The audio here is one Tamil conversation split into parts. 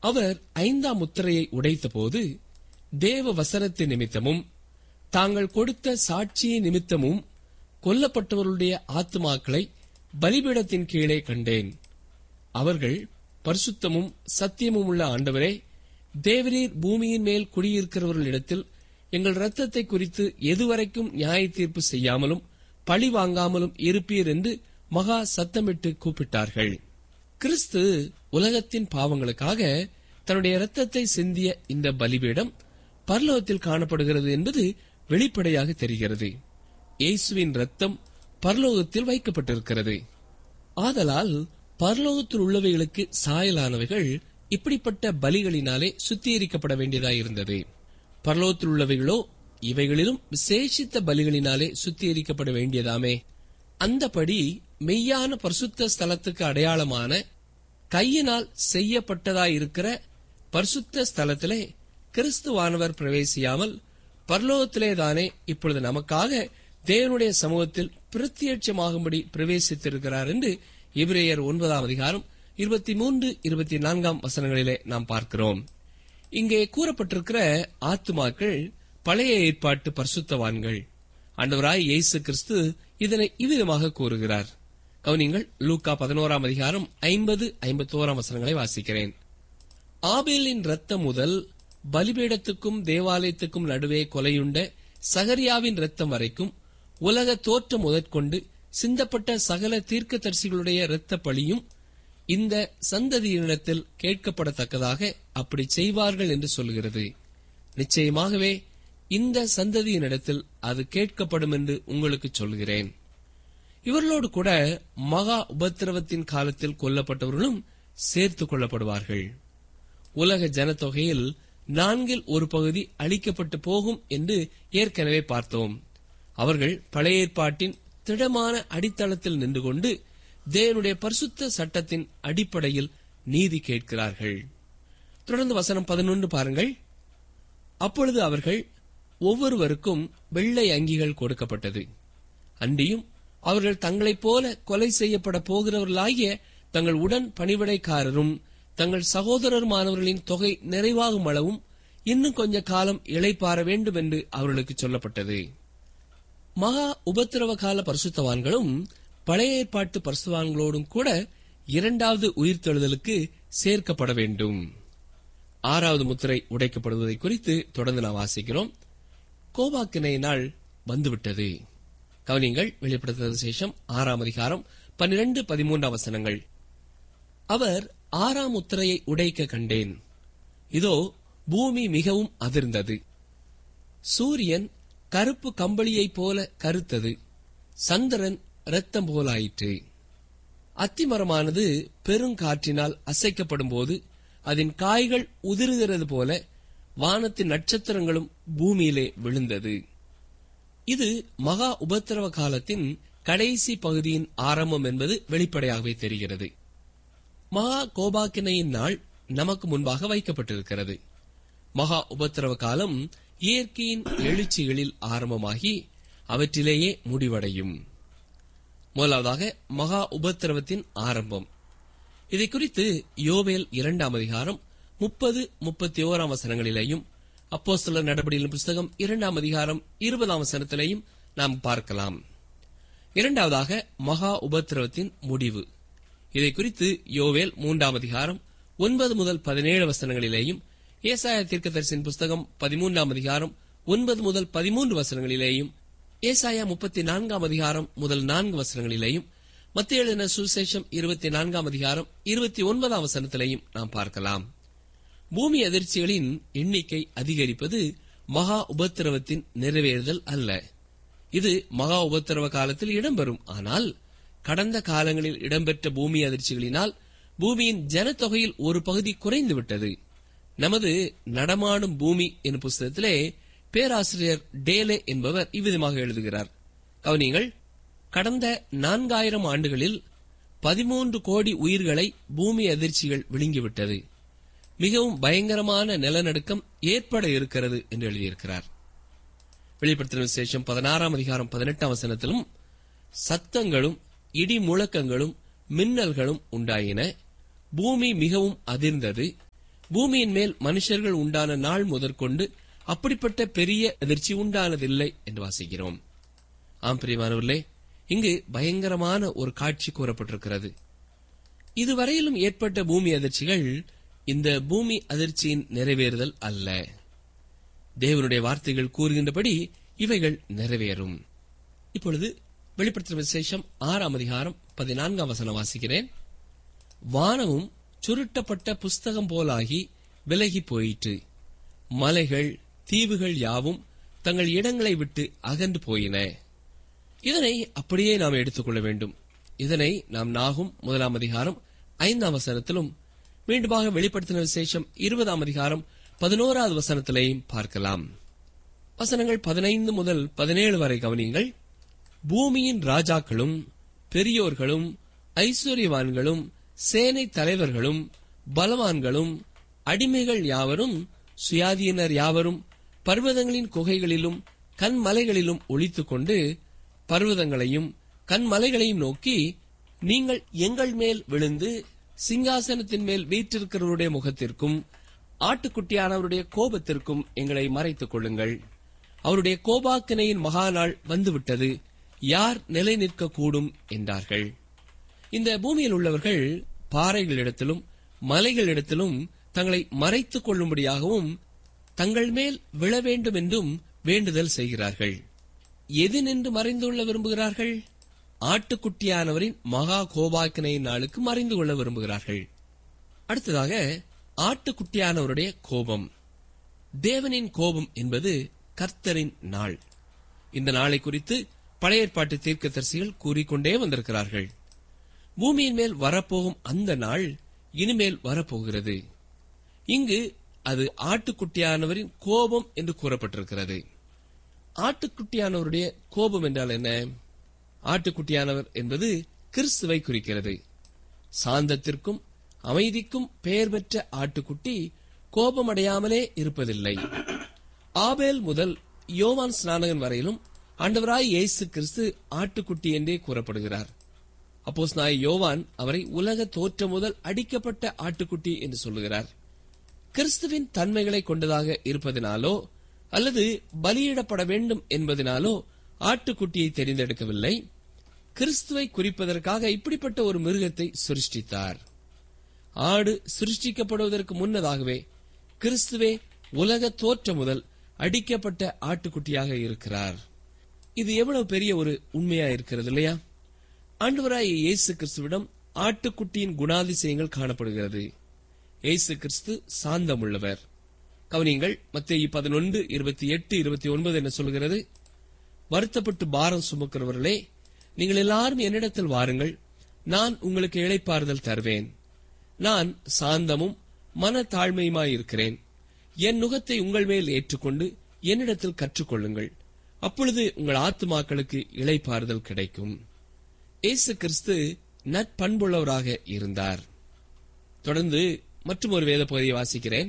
அவர் ஐந்தாம் முத்திரையை உடைத்தபோது தேவ வசனத்தின் நிமித்தமும் தாங்கள் கொடுத்த சாட்சியின் நிமித்தமும் கொல்லப்பட்டவர்களுடைய ஆத்துமாக்களை பலிபீடத்தின் கீழே கண்டேன் அவர்கள் பரிசுத்தமும் சத்தியமும் உள்ள ஆண்டவரே தேவரீர் பூமியின் மேல் குடியிருக்கிறவர்களிடத்தில் எங்கள் இரத்தத்தை குறித்து எதுவரைக்கும் நியாய தீர்ப்பு செய்யாமலும் பழி வாங்காமலும் இருப்பீர் என்று மகா சத்தமிட்டு கூப்பிட்டார்கள் கிறிஸ்து உலகத்தின் பாவங்களுக்காக தன்னுடைய இரத்தத்தை சிந்திய இந்த பலிபீடம் பரலோகத்தில் காணப்படுகிறது என்பது வெளிப்படையாக தெரிகிறது இயேசுவின் ரத்தம் பரலோகத்தில் வைக்கப்பட்டிருக்கிறது ஆதலால் பரலோகத்தில் உள்ளவைகளுக்கு சாயலானவைகள் இப்படிப்பட்ட பலிகளினாலே சுத்திகரிக்கப்பட வேண்டியதாயிருந்தது பரலோகத்தில் உள்ளவைகளோ இவைகளிலும் விசேஷித்த பலிகளினாலே சுத்திகரிக்கப்பட வேண்டியதாமே அந்தபடி மெய்யான பரிசுத்த ஸ்தலத்துக்கு அடையாளமான கையினால் செய்யப்பட்டதாயிருக்கிற பரிசுத்த ஸ்தலத்திலே கிறிஸ்துவானவர் பிரவேசியாமல் பரலோகத்திலே தானே இப்பொழுது நமக்காக தேவனுடைய சமூகத்தில் பிரத்யட்சமாகும்படி பிரவேசித்திருக்கிறார் என்று இபிரேயர் ஒன்பதாம் அதிகாரம் இருபத்தி மூன்று இருபத்தி நான்காம் வசனங்களிலே நாம் பார்க்கிறோம் இங்கே கூறப்பட்டிருக்கிற ஆத்துமாக்கள் பழைய ஏற்பாட்டு பரிசுத்தவான்கள் ஆண்டவராய் இயேசு கிறிஸ்து இதனை இவ்விதமாக கூறுகிறார் கவனிங்கள் லூக்கா பதினோராம் அதிகாரம் ஐம்பது ஐம்பத்தோராம் வசனங்களை வாசிக்கிறேன் ஆபேலின் ரத்தம் முதல் பலிபீடத்துக்கும் தேவாலயத்துக்கும் நடுவே கொலையுண்ட சகரியாவின் ரத்தம் வரைக்கும் உலக தோற்றம் முதற்கொண்டு சிந்தப்பட்ட சகல தீர்க்கதரிசிகளுடைய இரத்த பலியும் இந்த சந்ததியினிடத்தில் கேட்கப்படத்தக்கதாக அப்படி செய்வார்கள் என்று சொல்கிறது நிச்சயமாகவே இந்த சந்ததியினிடத்தில் அது கேட்கப்படும் என்று உங்களுக்கு சொல்கிறேன் இவர்களோடு கூட மகா உபத்திரவத்தின் காலத்தில் கொல்லப்பட்டவர்களும் சேர்த்துக் கொள்ளப்படுவார்கள் உலக ஜனத்தொகையில் நான்கில் ஒரு பகுதி அளிக்கப்பட்டு போகும் என்று ஏற்கனவே பார்த்தோம் அவர்கள் பழைய ஏற்பாட்டின் திடமான அடித்தளத்தில் நின்று கொண்டு தேவனுடைய பரிசுத்த சட்டத்தின் அடிப்படையில் நீதி கேட்கிறார்கள் தொடர்ந்து வசனம் பதினொன்று பாருங்கள் அப்பொழுது அவர்கள் ஒவ்வொருவருக்கும் வெள்ளை அங்கிகள் கொடுக்கப்பட்டது அன்றியும் அவர்கள் தங்களைப் போல கொலை செய்யப்பட போகிறவர்களாகிய தங்கள் உடன் பணிவிடைக்காரரும் தங்கள் சகோதரருமானவர்களின் தொகை நிறைவாகும் அளவும் இன்னும் கொஞ்ச காலம் இளைப்பாற வேண்டும் என்று அவர்களுக்கு சொல்லப்பட்டது மகா உபத்திரவ கால பரிசுத்தவான்களும் பழைய ஏற்பாட்டு பரிசுத்தவான்களோடும் கூட இரண்டாவது உயிர்த்தெழுதலுக்கு சேர்க்கப்பட வேண்டும் ஆறாவது முத்திரை உடைக்கப்படுவதை குறித்து தொடர்ந்து நாம் வாசிக்கிறோம் கோபாக்கினை நாள் வந்துவிட்டது கவனிங்கள் வெளிப்படுத்த சேஷம் ஆறாம் அதிகாரம் பன்னிரண்டு பதிமூன்றாம் வசனங்கள் அவர் ஆறாம் முத்திரையை உடைக்க கண்டேன் இதோ பூமி மிகவும் அதிர்ந்தது சூரியன் கருப்பு கம்பளியைப் போல கருத்தது சந்திரன் இரத்தம் போலாயிற்று அத்திமரமானது பெருங்காற்றினால் அசைக்கப்படும் போது அதன் காய்கள் உதிருகிறது போல வானத்தின் நட்சத்திரங்களும் பூமியிலே விழுந்தது இது மகா உபத்திரவ காலத்தின் கடைசி பகுதியின் ஆரம்பம் என்பது வெளிப்படையாகவே தெரிகிறது மகா கோபாக்கினையின் நாள் நமக்கு முன்பாக வைக்கப்பட்டிருக்கிறது மகா உபத்திரவ காலம் இயற்கையின் எழுச்சிகளில் ஆரம்பமாகி அவற்றிலேயே முடிவடையும் முதலாவதாக மகா உபத்திரவத்தின் ஆரம்பம் இதை குறித்து யோவேல் இரண்டாம் அதிகாரம் முப்பது முப்பத்தி ஓராம் வசனங்களிலேயும் அப்போ சில நடவடிக்கையின் புஸ்தகம் இரண்டாம் அதிகாரம் இருபதாம் வசனத்திலேயும் நாம் பார்க்கலாம் இரண்டாவதாக மகா உபத்திரவத்தின் முடிவு இதை குறித்து யோவேல் மூன்றாம் அதிகாரம் ஒன்பது முதல் பதினேழு வசனங்களிலேயும் ஏசாய தீர்க்கதரிசின் புஸ்தகம் பதிமூன்றாம் அதிகாரம் ஒன்பது முதல் பதிமூன்று வசனங்களிலேயும் ஏசாயா முப்பத்தி நான்காம் அதிகாரம் முதல் நான்கு வசனங்களிலேயும் மத்திய எழுதின சுசேஷம் இருபத்தி நான்காம் அதிகாரம் இருபத்தி ஒன்பதாம் வசனத்திலையும் நாம் பார்க்கலாம் பூமி அதிர்ச்சிகளின் எண்ணிக்கை அதிகரிப்பது மகா உபத்திரவத்தின் நிறைவேறுதல் அல்ல இது மகா உபத்திரவ காலத்தில் இடம்பெறும் ஆனால் கடந்த காலங்களில் இடம்பெற்ற பூமி அதிர்ச்சிகளினால் பூமியின் ஜனத்தொகையில் ஒரு பகுதி குறைந்துவிட்டது நமது நடமாடும் பூமி என்னும் புஸ்தகத்திலே பேராசிரியர் டேலே என்பவர் இவ்விதமாக எழுதுகிறார் கவனியங்கள் கடந்த நான்காயிரம் ஆண்டுகளில் பதிமூன்று கோடி உயிர்களை பூமி அதிர்ச்சிகள் விழுங்கிவிட்டது மிகவும் பயங்கரமான நிலநடுக்கம் ஏற்பட இருக்கிறது என்று எழுதியிருக்கிறார் வெளிப்படுத்தின விசேஷம் பதினாறாம் அதிகாரம் பதினெட்டாம் வசனத்திலும் சத்தங்களும் இடி முழக்கங்களும் மின்னல்களும் உண்டாயின பூமி மிகவும் அதிர்ந்தது பூமியின் மேல் மனுஷர்கள் உண்டான நாள் முதற்கொண்டு அப்படிப்பட்ட பெரிய அதிர்ச்சி உண்டானதில்லை என்று வாசிக்கிறோம் ஆம் பிரியமானவர்களே இங்கு பயங்கரமான ஒரு காட்சி கூறப்பட்டிருக்கிறது இதுவரையிலும் ஏற்பட்ட பூமி அதிர்ச்சிகள் இந்த பூமி அதிர்ச்சியின் நிறைவேறுதல் அல்ல தேவனுடைய வார்த்தைகள் கூறுகின்றபடி இவைகள் நிறைவேறும் இப்பொழுது வெளிப்படுத்தின விசேஷம் ஆறாம் அதிகாரம் பதினான்காம் வசனம் வாசிக்கிறேன் வானமும் சுருட்டப்பட்ட புஸ்தகம் போலாகி விலகி போயிற்று மலைகள் தீவுகள் யாவும் தங்கள் இடங்களை விட்டு அகன்று போயின இதனை அப்படியே நாம் எடுத்துக்கொள்ள வேண்டும் இதனை நாம் நாகும் முதலாம் அதிகாரம் ஐந்தாம் வசனத்திலும் மீண்டுமாக வெளிப்படுத்தின விசேஷம் இருபதாம் அதிகாரம் பதினோராவது வசனத்திலேயும் பார்க்கலாம் வசனங்கள் பதினைந்து முதல் பதினேழு வரை கவனியுங்கள் பூமியின் ராஜாக்களும் பெரியோர்களும் ஐஸ்வர்யவான்களும் சேனை தலைவர்களும் பலவான்களும் அடிமைகள் யாவரும் சுயாதீனர் யாவரும் பர்வதங்களின் குகைகளிலும் கண்மலைகளிலும் ஒளித்துக் கொண்டு பர்வதங்களையும் கண்மலைகளையும் நோக்கி நீங்கள் எங்கள் மேல் விழுந்து சிங்காசனத்தின் மேல் வீற்றிருக்கிறவருடைய முகத்திற்கும் ஆட்டுக்குட்டியானவருடைய கோபத்திற்கும் எங்களை மறைத்துக் கொள்ளுங்கள் அவருடைய கோபாக்கினையின் மகாநாள் வந்துவிட்டது யார் நிலை நிற்கக்கூடும் என்றார்கள் இந்த பூமியில் உள்ளவர்கள் பாறைகளிடத்திலும் மலைகளிடத்திலும் தங்களை மறைத்துக் கொள்ளும்படியாகவும் தங்கள் மேல் விழ வேண்டும் என்றும் வேண்டுதல் செய்கிறார்கள் எது நின்று மறைந்து கொள்ள விரும்புகிறார்கள் ஆட்டுக்குட்டியானவரின் மகா கோபாக்கினை நாளுக்கு மறைந்து கொள்ள விரும்புகிறார்கள் அடுத்ததாக ஆட்டுக்குட்டியானவருடைய கோபம் தேவனின் கோபம் என்பது கர்த்தரின் நாள் இந்த நாளை குறித்து பழைய ஏற்பாட்டு தீர்க்கதரிசிகள் கூறிக்கொண்டே வந்திருக்கிறார்கள் பூமியின் மேல் வரப்போகும் அந்த நாள் இனிமேல் வரப்போகிறது இங்கு அது ஆட்டுக்குட்டியானவரின் கோபம் என்று கூறப்பட்டிருக்கிறது ஆட்டுக்குட்டியானவருடைய கோபம் என்றால் என்ன ஆட்டுக்குட்டியானவர் என்பது கிறிஸ்துவை குறிக்கிறது சாந்தத்திற்கும் அமைதிக்கும் பெயர் பெற்ற ஆட்டுக்குட்டி கோபமடையாமலே இருப்பதில்லை ஆபேல் முதல் யோவான் ஸ்நானகன் வரையிலும் ஆண்டவராய் இயேசு கிறிஸ்து ஆட்டுக்குட்டி என்றே கூறப்படுகிறார் அப்போஸ் நாய் யோவான் அவரை உலக தோற்றம் முதல் அடிக்கப்பட்ட ஆட்டுக்குட்டி என்று சொல்லுகிறார் கிறிஸ்துவின் தன்மைகளை கொண்டதாக இருப்பதினாலோ அல்லது பலியிடப்பட வேண்டும் என்பதனாலோ ஆட்டுக்குட்டியை தெரிந்தெடுக்கவில்லை கிறிஸ்துவை குறிப்பதற்காக இப்படிப்பட்ட ஒரு மிருகத்தை சிருஷ்டித்தார் ஆடு சிருஷ்டிக்கப்படுவதற்கு முன்னதாகவே கிறிஸ்துவே உலக தோற்றம் முதல் அடிக்கப்பட்ட ஆட்டுக்குட்டியாக இருக்கிறார் இது எவ்வளவு பெரிய ஒரு உண்மையா இருக்கிறது இல்லையா ஆண்டவராய இயேசு கிறிஸ்துவிடம் ஆட்டுக்குட்டியின் குணாதிசயங்கள் காணப்படுகிறது இயேசு கிறிஸ்து சாந்தமுள்ளவர் கவனியங்கள் மத்திய பதினொன்று இருபத்தி எட்டு இருபத்தி ஒன்பது என்ன சொல்கிறது வருத்தப்பட்டு பாரம் சுமக்கிறவர்களே நீங்கள் எல்லாரும் என்னிடத்தில் வாருங்கள் நான் உங்களுக்கு இளைப்பாறுதல் தருவேன் நான் சாந்தமும் மன தாழ்மையுமாயிருக்கிறேன் என் நுகத்தை உங்கள் மேல் ஏற்றுக்கொண்டு என்னிடத்தில் கற்றுக்கொள்ளுங்கள் அப்பொழுது உங்கள் ஆத்துமாக்களுக்கு இளைப்பாறுதல் கிடைக்கும் இயேசு கிறிஸ்து நற்பண்புள்ளவராக இருந்தார் தொடர்ந்து மற்றும் ஒரு வேத பகுதியை வாசிக்கிறேன்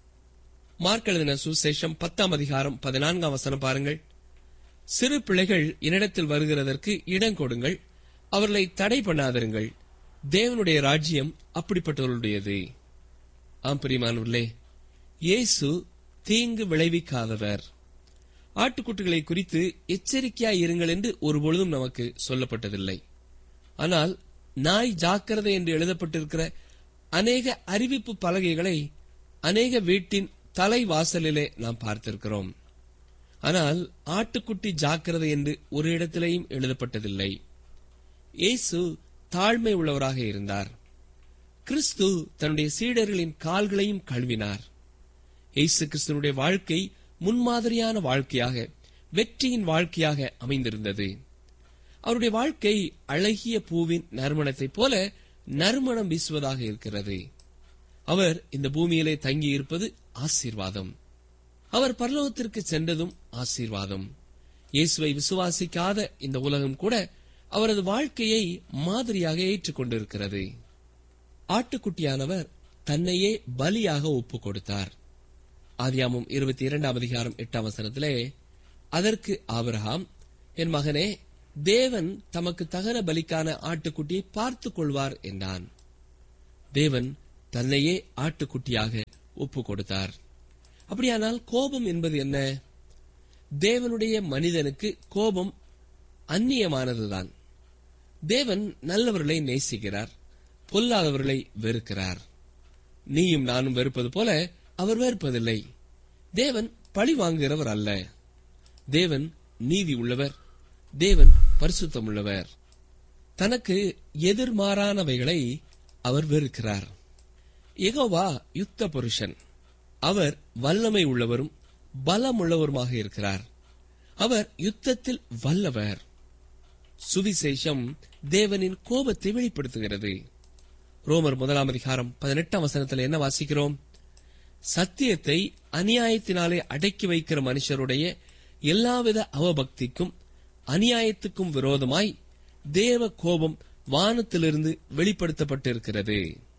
மார்க் எழுதின சுசேஷம் பத்தாம் அதிகாரம் பதினான்காம் வசனம் பாருங்கள் சிறு பிள்ளைகள் என்னிடத்தில் வருகிறதற்கு இடம் கொடுங்கள் அவர்களை தடை பண்ணாதிருங்கள் தேவனுடைய ராஜ்யம் அப்படிப்பட்டவர்களுடையது ஆம் பிரியமானவர்களே இயேசு தீங்கு விளைவிக்காதவர் ஆட்டுக்குட்டிகளை குறித்து எச்சரிக்கையாய் இருங்கள் என்று ஒருபொழுதும் நமக்கு சொல்லப்பட்டதில்லை ஆனால் நாய் ஜாக்கிரதை என்று எழுதப்பட்டிருக்கிற அநேக அறிவிப்பு பலகைகளை அநேக வீட்டின் தலைவாசலிலே நாம் பார்த்திருக்கிறோம் ஆனால் ஆட்டுக்குட்டி ஜாக்கிரதை என்று ஒரு இடத்திலேயும் எழுதப்பட்டதில்லை இயேசு தாழ்மை உள்ளவராக இருந்தார் கிறிஸ்து தன்னுடைய சீடர்களின் கால்களையும் கழுவினார் இயேசு கிறிஸ்துவனுடைய வாழ்க்கை முன்மாதிரியான வாழ்க்கையாக வெற்றியின் வாழ்க்கையாக அமைந்திருந்தது அவருடைய வாழ்க்கை அழகிய பூவின் நறுமணத்தைப் போல நறுமணம் வீசுவதாக இருக்கிறது அவர் இந்த பூமியிலே தங்கியிருப்பது ஆசீர்வாதம் அவர் பரலோகத்திற்கு சென்றதும் ஆசீர்வாதம் இயேசுவை விசுவாசிக்காத இந்த உலகம் கூட அவரது வாழ்க்கையை மாதிரியாக ஏற்றுக்கொண்டிருக்கிறது ஆட்டுக்குட்டியானவர் தன்னையே பலியாக ஒப்புக் கொடுத்தார் ஆதியாமம் இருபத்தி இரண்டாம் அதிகாரம் எட்டாம் வசனத்திலே அதற்கு ஆபிரகாம் என் மகனே தேவன் தமக்கு தகன பலிக்கான ஆட்டுக்குட்டியை பார்த்துக் கொள்வார் என்றான் தேவன் தன்னையே ஆட்டுக்குட்டியாக ஒப்பு கொடுத்தார் அப்படியானால் கோபம் என்பது என்ன தேவனுடைய மனிதனுக்கு கோபம் அந்நியமானதுதான் தேவன் நல்லவர்களை நேசிக்கிறார் பொல்லாதவர்களை வெறுக்கிறார் நீயும் நானும் வெறுப்பது போல அவர் வெறுப்பதில்லை தேவன் பழி வாங்குகிறவர் அல்ல தேவன் நீதி உள்ளவர் தேவன் பரிசுத்தம் உள்ளவர் தனக்கு எதிர்மாறானவைகளை அவர் வெறுக்கிறார் யெகோவா யுத்த புருஷன் அவர் வல்லமை உள்ளவரும் பலமுள்ளவருமாக இருக்கிறார் அவர் யுத்தத்தில் வல்லவர் சுவிசேஷம் தேவனின் கோபத்தை வெளிப்படுத்துகிறது ரோமர் முதலாம் அதிகாரம் பதினெட்டாம் வசனத்தில் என்ன வாசிக்கிறோம் சத்தியத்தை அநியாயத்தினாலே அடக்கி வைக்கிற மனுஷருடைய எல்லாவித அவபக்திக்கும் அநியாயத்துக்கும் விரோதமாய் தேவ கோபம் வானத்திலிருந்து வெளிப்படுத்தப்பட்டிருக்கிறது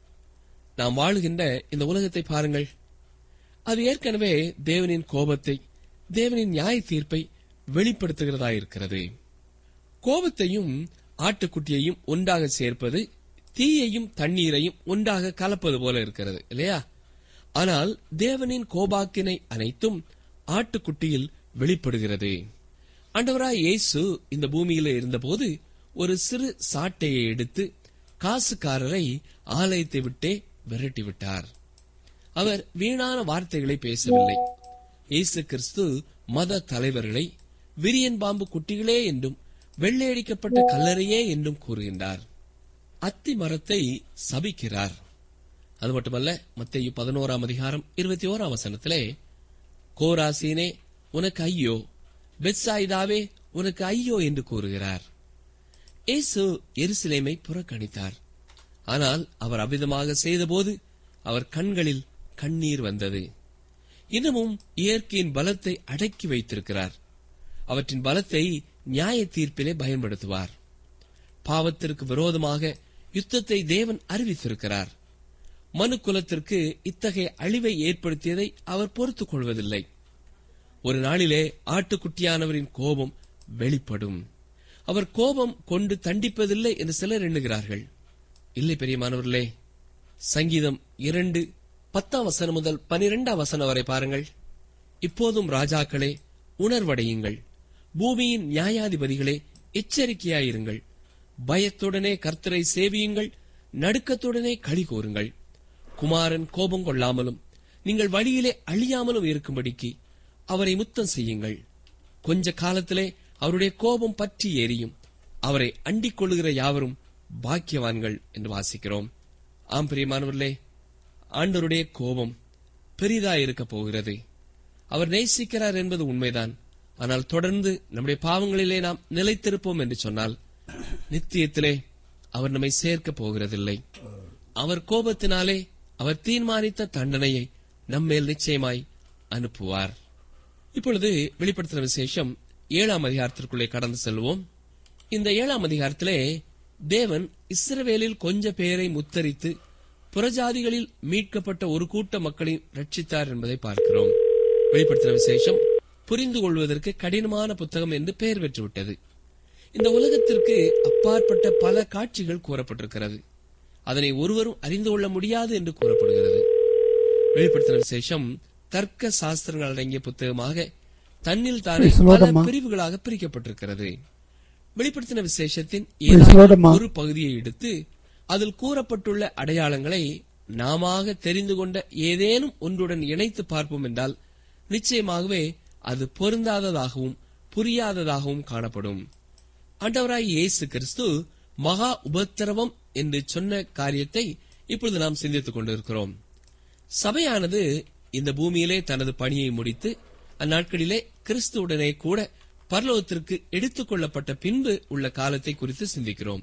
நாம் வாழுகின்ற இந்த உலகத்தை பாருங்கள் அது ஏற்கனவே தேவனின் கோபத்தை தேவனின் நியாய தீர்ப்பை வெளிப்படுத்துகிறதாயிருக்கிறது கோபத்தையும் ஆட்டுக்குட்டியையும் ஒன்றாக சேர்ப்பது தீயையும் தண்ணீரையும் ஒன்றாக கலப்பது போல இருக்கிறது இல்லையா ஆனால் தேவனின் கோபாக்கினை அனைத்தும் ஆட்டுக்குட்டியில் வெளிப்படுகிறது ஆண்டவராய் இயேசு இந்த பூமியில இருந்தபோது ஒரு சிறு சாட்டையை எடுத்து காசுக்காரரை ஆலயத்தை விட்டே விரட்டி விட்டார் அவர் வீணான வார்த்தைகளை பேசவில்லை இயேசு கிறிஸ்து மத தலைவர்களை விரியன் பாம்பு குட்டிகளே என்றும் வெள்ளையடிக்கப்பட்ட கல்லறையே என்றும் கூறுகின்றார் அத்தி மரத்தை சபிக்கிறார் அது மட்டுமல்ல மத்தேயு பதினோராம் அதிகாரம் இருபத்தி ஓராம் வசனத்திலே கோராசீனே உனக்கு ஐயோ பெத்சாயிதாவே உனக்கு ஐயோ என்று கூறுகிறார் இயேசு எருசலேமை புறக்கணித்தார் ஆனால் அவர் அவ்விதமாக செய்தபோது அவர் கண்களில் கண்ணீர் வந்தது இன்னமும் இயற்கையின் பலத்தை அடக்கி வைத்திருக்கிறார் அவற்றின் பலத்தை நியாய தீர்ப்பிலே பயன்படுத்துவார் பாவத்திற்கு விரோதமாக யுத்தத்தை தேவன் அறிவித்திருக்கிறார் மனு குலத்திற்கு இத்தகைய அழிவை ஏற்படுத்தியதை அவர் பொறுத்துக் கொள்வதில்லை ஒரு நாளிலே ஆட்டுக்குட்டியானவரின் கோபம் வெளிப்படும் அவர் கோபம் கொண்டு தண்டிப்பதில்லை என்று சிலர் எண்ணுகிறார்கள் இல்லை பெரியமானவர்களே சங்கீதம் இரண்டு பத்தாம் வசனம் முதல் பனிரெண்டாம் வசனம் வரை பாருங்கள் இப்போதும் ராஜாக்களே உணர்வடையுங்கள் பூமியின் நியாயாதிபதிகளே எச்சரிக்கையாயிருங்கள் பயத்துடனே கர்த்தரை சேவியுங்கள் நடுக்கத்துடனே களி கூறுங்கள் குமாரன் கோபம் கொள்ளாமலும் நீங்கள் வழியிலே அழியாமலும் இருக்கும்படிக்கு அவரை முத்தம் செய்யுங்கள் கொஞ்ச காலத்திலே அவருடைய கோபம் பற்றி எரியும் அவரை அண்டிக் கொள்ளுகிற யாவரும் பாக்கியவான்கள் என்று வாசிக்கிறோம் ஆம் பிரியமானவர்களே ஆண்டவருடைய கோபம் பெரிதாய் இருக்க போகிறது அவர் நேசிக்கிறார் என்பது உண்மைதான் ஆனால் தொடர்ந்து நம்முடைய பாவங்களிலே நாம் நிலைத்திருப்போம் என்று சொன்னால் நித்தியத்திலே அவர் நம்மை சேர்க்கப் போகிறதில்லை அவர் கோபத்தினாலே அவர் தீர்மானித்த தண்டனையை நம்மேல் நிச்சயமாய் அனுப்புவார் இப்பொழுது வெளிப்படுத்தின விசேஷம் ஏழாம் அதிகாரத்திற்குள்ளே கடந்து செல்வோம் இந்த ஏழாம் அதிகாரத்திலே தேவன் இஸ்ரவேலில் கொஞ்ச பேரை முத்தரித்து புறஜாதிகளில் மீட்கப்பட்ட ஒரு கூட்ட மக்களையும் ரட்சித்தார் என்பதை பார்க்கிறோம் வெளிப்படுத்தின விசேஷம் புரிந்து கொள்வதற்கு கடினமான புத்தகம் என்று பெயர் பெற்றுவிட்டது இந்த உலகத்திற்கு அப்பாற்பட்ட பல காட்சிகள் கூறப்பட்டிருக்கிறது அதனை ஒருவரும் அறிந்து கொள்ள முடியாது என்று கூறப்படுகிறது வெளிப்படுத்தின விசேஷம் தர்க்க சாஸ்திரங்கள் அடங்கிய புத்தகமாக தன்னில் தானே Praise the Lord, பல அம்மா. பிரிவுகளாக பிரிக்கப்பட்டிருக்கிறது வெளிப்படுத்தின விசேஷத்தின் Praise the Lord, ஏதாவது அம்மா. ஒரு பகுதியை எடுத்து அதில் கூறப்பட்டுள்ள அடையாளங்களை நாமாக தெரிந்து கொண்ட ஏதேனும் ஒன்றுடன் இணைத்து பார்ப்போம் என்றால் நிச்சயமாகவே அது பொருந்தாததாகவும் புரியாததாகவும் காணப்படும் ஆண்டவராய் இயேசு கிறிஸ்து மகா உபத்திரவம் என்று சொன்ன காரியத்தை இப்பொழுது நாம் சிந்தித்துக் கொண்டிருக்கிறோம் சபையானது இந்த பூமியிலே தனது பணியை முடித்து அந்நாட்களிலே கிறிஸ்துவுடனே கூட பரலோகத்திற்கு எடுத்துக் கொள்ளப்பட்ட பின்பு உள்ள காலத்தை குறித்து சிந்திக்கிறோம்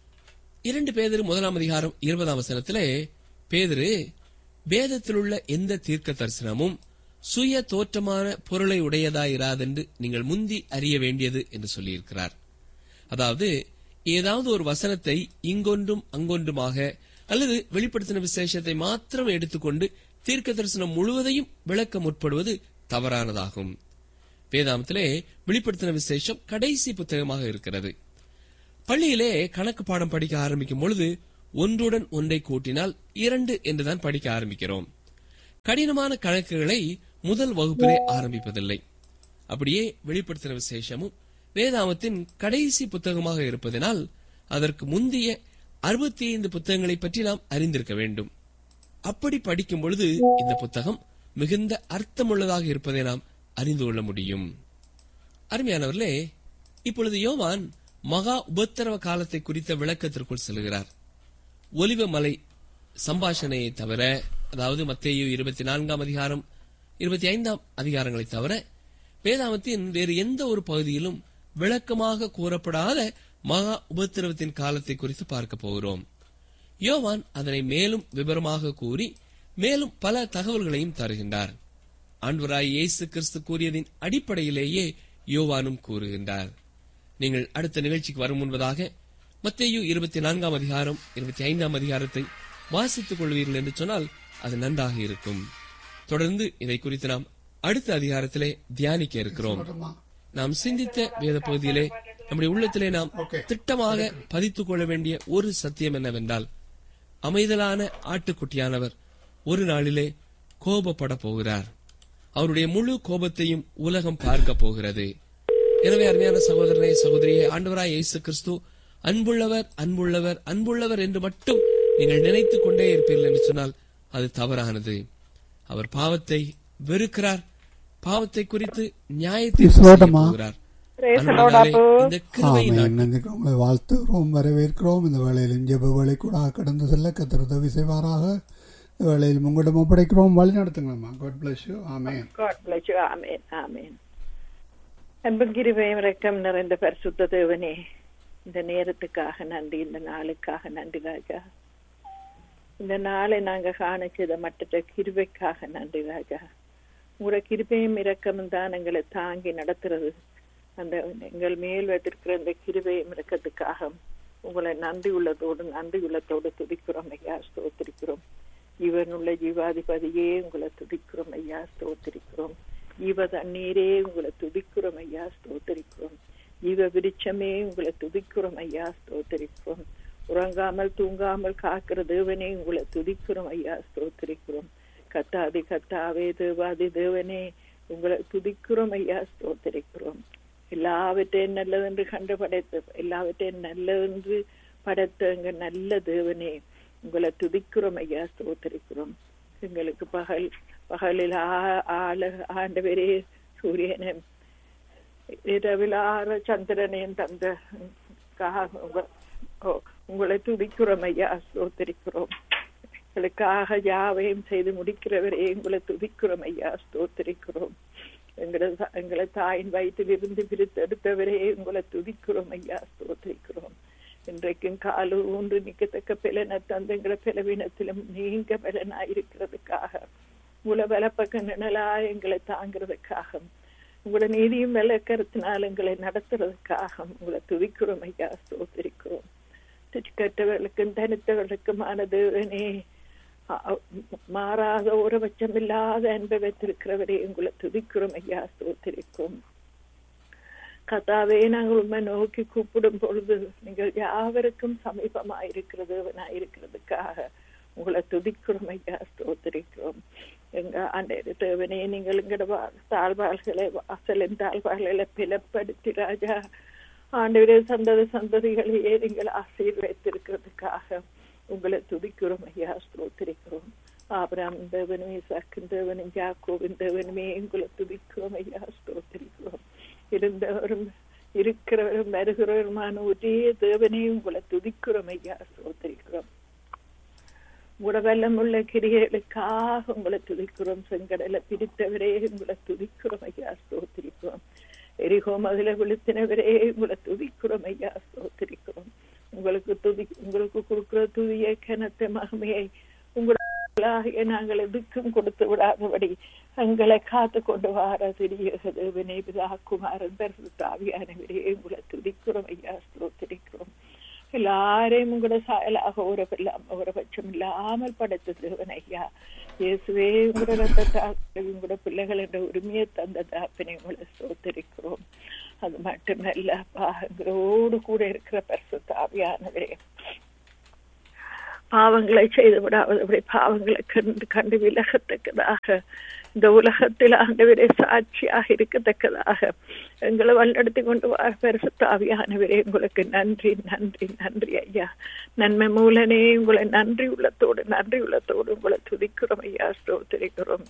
இரண்டு பேதரு முதலாம் அதிகாரம் இருபதாம் வசனத்திலே பேதுரு வேதத்திலுள்ள எந்த தீர்க்க தரிசனமும் சுய தோற்றமான பொருளை உடையதாயிராதென்று நீங்கள் முந்தி அறிய வேண்டியது என்று சொல்லியிருக்கிறார் அதாவது ஏதாவது ஒரு வசனத்தை இங்கொன்றும் அங்கொன்றுமாக அல்லது வெளிப்படுத்தின விசேஷத்தை மாத்திரம் எடுத்துக்கொண்டு தீர்க்க தரிசனம் முழுவதையும் விளக்க முற்படுவது தவறானதாகும் வேதாமத்திலே வெளிப்படுத்தின விசேஷம் கடைசி புத்தகமாக இருக்கிறது பள்ளியிலே கணக்கு பாடம் படிக்க ஆரம்பிக்கும் பொழுது ஒன்றுடன் ஒன்றை கூட்டினால் இரண்டு என்றுதான் படிக்க ஆரம்பிக்கிறோம் கடினமான கணக்குகளை முதல் வகுப்பிலே ஆரம்பிப்பதில்லை அப்படியே வெளிப்படுத்தின விசேஷமும் வேதாமத்தின் கடைசி புத்தகமாக இருப்பதனால் அதற்கு முந்தைய அறுபத்தி ஐந்து புத்தகங்களை பற்றி நாம் அறிந்திருக்க வேண்டும் அப்படி படிக்கும் பொழுது இந்த புத்தகம் மிகுந்த அர்த்தமுள்ளதாக இருப்பதை நாம் அறிந்து கொள்ள முடியும் அருமையானவர்களே இப்பொழுது யோவான் மகா உபத்திரவ காலத்தை குறித்த விளக்கத்திற்குள் செல்கிறார் ஒலிவ மலை சம்பாஷணையை தவிர அதாவது மத்தேயு இருபத்தி நான்காம் அதிகாரம் இருபத்தி ஐந்தாம் அதிகாரங்களை தவிர வேதாமத்தின் வேறு எந்த ஒரு பகுதியிலும் விளக்கமாக கூறப்படாத மகா உபத்திரவத்தின் காலத்தை குறித்து பார்க்க போகிறோம் யோவான் அதனை மேலும் விவரமாக கூறி மேலும் பல தகவல்களையும் தருகின்றார் ஆண்டவராய் இயேசு கிறிஸ்து கூறியதின் அடிப்படையிலேயே யோவானும் கூறுகின்றார் நீங்கள் அடுத்த நிகழ்ச்சிக்கு வரும் முன்பதாக மத்தேயு இருபத்தி நான்காம் அதிகாரம் இருபத்தி ஐந்தாம் அதிகாரத்தை வாசித்துக் கொள்வீர்கள் என்று சொன்னால் அது நன்றாக இருக்கும் தொடர்ந்து இதை குறித்து நாம் அடுத்த அதிகாரத்திலே தியானிக்க இருக்கிறோம் சொல்லட்டுமா? நாம் சிந்தித்த வேத பகுதியிலே நம்முடைய உள்ளத்திலே நாம் Okay. திட்டமாக பதித்துக் கொள்ள வேண்டிய ஒரு சத்தியம் என்னவென்றால் அமைதலான ஆட்டுக்குட்டியானவர் ஒரு நாளிலே கோபப்பட போகிறார் அவருடைய முழு கோபத்தையும் உலகம் பார்க்க போகிறது எனவே அருமையான சகோதரனே சகோதரியே ஆண்டவராய் இயேசு கிறிஸ்து அன்புள்ளவர் அன்புள்ளவர் அன்புள்ளவர் என்று மட்டும் நீங்கள் நினைத்துக் கொண்டே இருப்பீர்கள் என்று சொன்னால் அது தவறானது அவர் பாவத்தை வெறுக்கிறார் பாவத்தை குறித்து நியாயத்தை சொல்லட்டுமா? போகிறார் Praise the Lord, அன்புள்ளவர்களே, அப்பு. இந்த கிருபையின் ஆமென். நன்றி உங்களை வாழ்த்துகிறோம் வரவேற்கிறோம் இந்த வேளையிலும் ஜெப வேலை கூட கடந்து செல்ல கத்தர் உதவி செய்வாராக இந்த வேளையில் உங்களிடம் ஒப்படைக்கிறோம் வழி நடத்துங்களம்மா God bless you amen God bless you. Amen. Amen. அன்பும் கிருபையும் இரக்கம் நிறைந்த பரிசுத்த தேவனே இந்த நேரத்துக்காக நன்றி இந்த நாளுக்காக நன்றி ராஜா இந்த நாளை நாங்க காண செய்த மற்ற கிருபைக்காக நன்றி ராஜா உங்களோட கிருபையும் இரக்கமும் தான் எங்களை தாங்கி நடத்துறது அந்த எங்கள் மேல் வைத்திருக்கிற இந்த கிருபையும் இரக்கத்துக்காக உங்களை நன்றி உள்ளதோடு நன்றி உள்ளத்தோடு துதிக்கிறோம் ஐயா ஸ்தோத்திரிக்கிறோம் இவனுள்ள ஜீவாதிபதியே உங்களை துதிக்கிறோம் ஐயா ஸ்தோத்திரிக்கிறோம் இவ தண்ணீரே உங்களை துதிக்கிறோம் ஐயா ஸ்தோத்திரிக்கிறோம் இவ விருட்சமே உங்களை துதிக்கிறோம் ஐயா ஸ்தோத்திரிக்கிறோம் உறங்காமல் தூங்காமல் காக்கிற தேவனே உங்களை துதிக்கிறோம் ஐயா ஸ்தோத்திரிக்கிறோம் கத்தாதி கத்தாவே தேவாதி தேவனே உங்களை துதிக்கிறோம் ஐயா ஸ்தோத்திரிக்கிறோம் எல்லாவற்றையும் நல்லதென்று கண்டு படைத்து எல்லாவற்றையும் நல்லதென்று படைத்த எங்க நல்ல தேவனே உங்களை துதிக்கிறோம் ஐயா ஸ்தோத்திரிக்கிறோம் எங்களுக்கு பகல் பகலில் ஆ- ஆள ஆண்டவரே சூரியனை இரவில் ஆற சந்திரனையும் தந்த கா- உங்க- ஓ, உங்களை துதிக்கிறோம் ஐயா ஸ்தோத்திரிக்கிறோம் எங்களுக்காக யாவையும் செய்து முடிக்கிறவரே உங்களை துதிக்கிறோம் ஐயா ஸ்தோத்திரிக்கிறோம் எங்களை எங்களை தாயின் வயிற்றில் இருந்து பிரித்தெடுத்தவரே உங்களை துதிக்கிறோம் ஐயா ஸ்தோத்திரிக்கிறோம் இன்றைக்கும் காலு ஊன்று நிற்கத்தக்க பலனை தந்து எங்களை பலவீனத்திலும் நீங்க பலனாயிருக்கிறதுக்காக உங்களை பலப்பக்க நிழலா எங்களை தாங்கிறதுக்காக உங்களோட நீதியும் விளக்கறதுனால எங்களை நடத்துறதுக்காக உங்களை துதிக்கிறோம் ஐயா ஸ்தோத்திரிக்கிறோம் கெட்டவர்களுக்கும் தனித்தவர்களுக்குமான தேவனே அ- மாறாத உறவச்சம் இல்லாத அன்பை வைத்திருக்கிறவரே உங்களை துதிக்கிறோம் ஐயா ஸ்தோத்திரிக்கும் கதாவே நாங்கள் உண்மை நோக்கி கூப்பிடும் பொழுது நீங்கள் யாவருக்கும் சமீபமாயிருக்கிற தேவனாயிருக்கிறதுக்காக உங்களை துதிக்கிறோம் ஐயா ஸ்தோத்திரிக்கிறோம் எங்க ஆண்டவர் தேவனே நீங்கள் எங்களோட வா- தாழ்வாள்களை வாசலின் தாழ்வாள்களை பிளப்படுத்தி ராஜா ஆண்டவரே சந்ததி சந்ததிகளையே நீங்கள் ஆசீர்வதித்திருக்கிறதுக்காக உங்களை துதிக்கிறோம் ஐயா ஸ்தோத்திரிக்கிறோம் ஆபிராம் தேவனுமே சக்கின் தேவனும் யாக்கோவின் தேவனுமே உங்களை துதிக்கிறோம் ஐயா ஸ்தோத்திரிக்கிறோம் இருந்தவரும் இருக்கிறவரும் வருகிறவருமான ஒரே தேவனே உங்களை துதிக்கிறோம் ஐயா ஸ்தோத்திரிக்கிறோம் உடவெல்லாம் உள்ள கிரியைகளுக்காக உங்களை துதிக்கிறோம் செங்கடலை பிரித்தவரே உங்களை துதிக்கிறோம் ஐயா ஸ்தோத்திரிக்கிறோம் எரிகோ மதில விழுத்தினவரே உங்களை துதிக்கிறோம் ஐயா ஸ்தோத்திரிக்கிறோம் உங்களுக்கு துதி உங்களுக்கு கொடுக்கிற துதிய கனத்த மகமையை உங்களாகிய நாங்கள் எதுக்கும் கொடுத்து விடாதபடி எங்களை காத்து கொண்டு வார திரிய தேவனே பிதா குமாரன் பரிசுத்தாவியானவரே உங்களை துதிக்கிறோம் ஐயா ஸ்தோத்திரிக்கிறோம் எல்லாரையும் உங்களோட சாயலாக ஒரு ஒரு பட்சம் இல்லாமல் படைத்த தேவன் ஐயா இயேசுவே உங்களோட ரத்தத்தால் உங்களோட பிள்ளைகள் என்ற உரிமையை தந்த தாப்பனை உங்களை ஸ்தோத்திரிக்கிறோம் அது மட்டுமல்ல அப்பா எங்களோடு கூட இருக்கிற பரிசுத்தாவியானவரே பாவங்களை செய்து விடாதபடி பாவங்களை கண்டு கண்டு விலகத்தக்கதாக இந்த உலகத்தில் ஆண்டவரே சாட்சியாக இருக்கத்தக்கதாக எங்களை வழிநடத்தி கொண்டு வா பரிசுத்த ஆவியானவரே உங்களுக்கு நன்றி நன்றி நன்றி ஐயா நன்மை மூலனே உங்களை நன்றி உள்ளத்தோடு நன்றி உள்ளத்தோடு உங்களை துதிக்கிறோம் ஐயா ஸ்தோத்திரிக்கிறோம்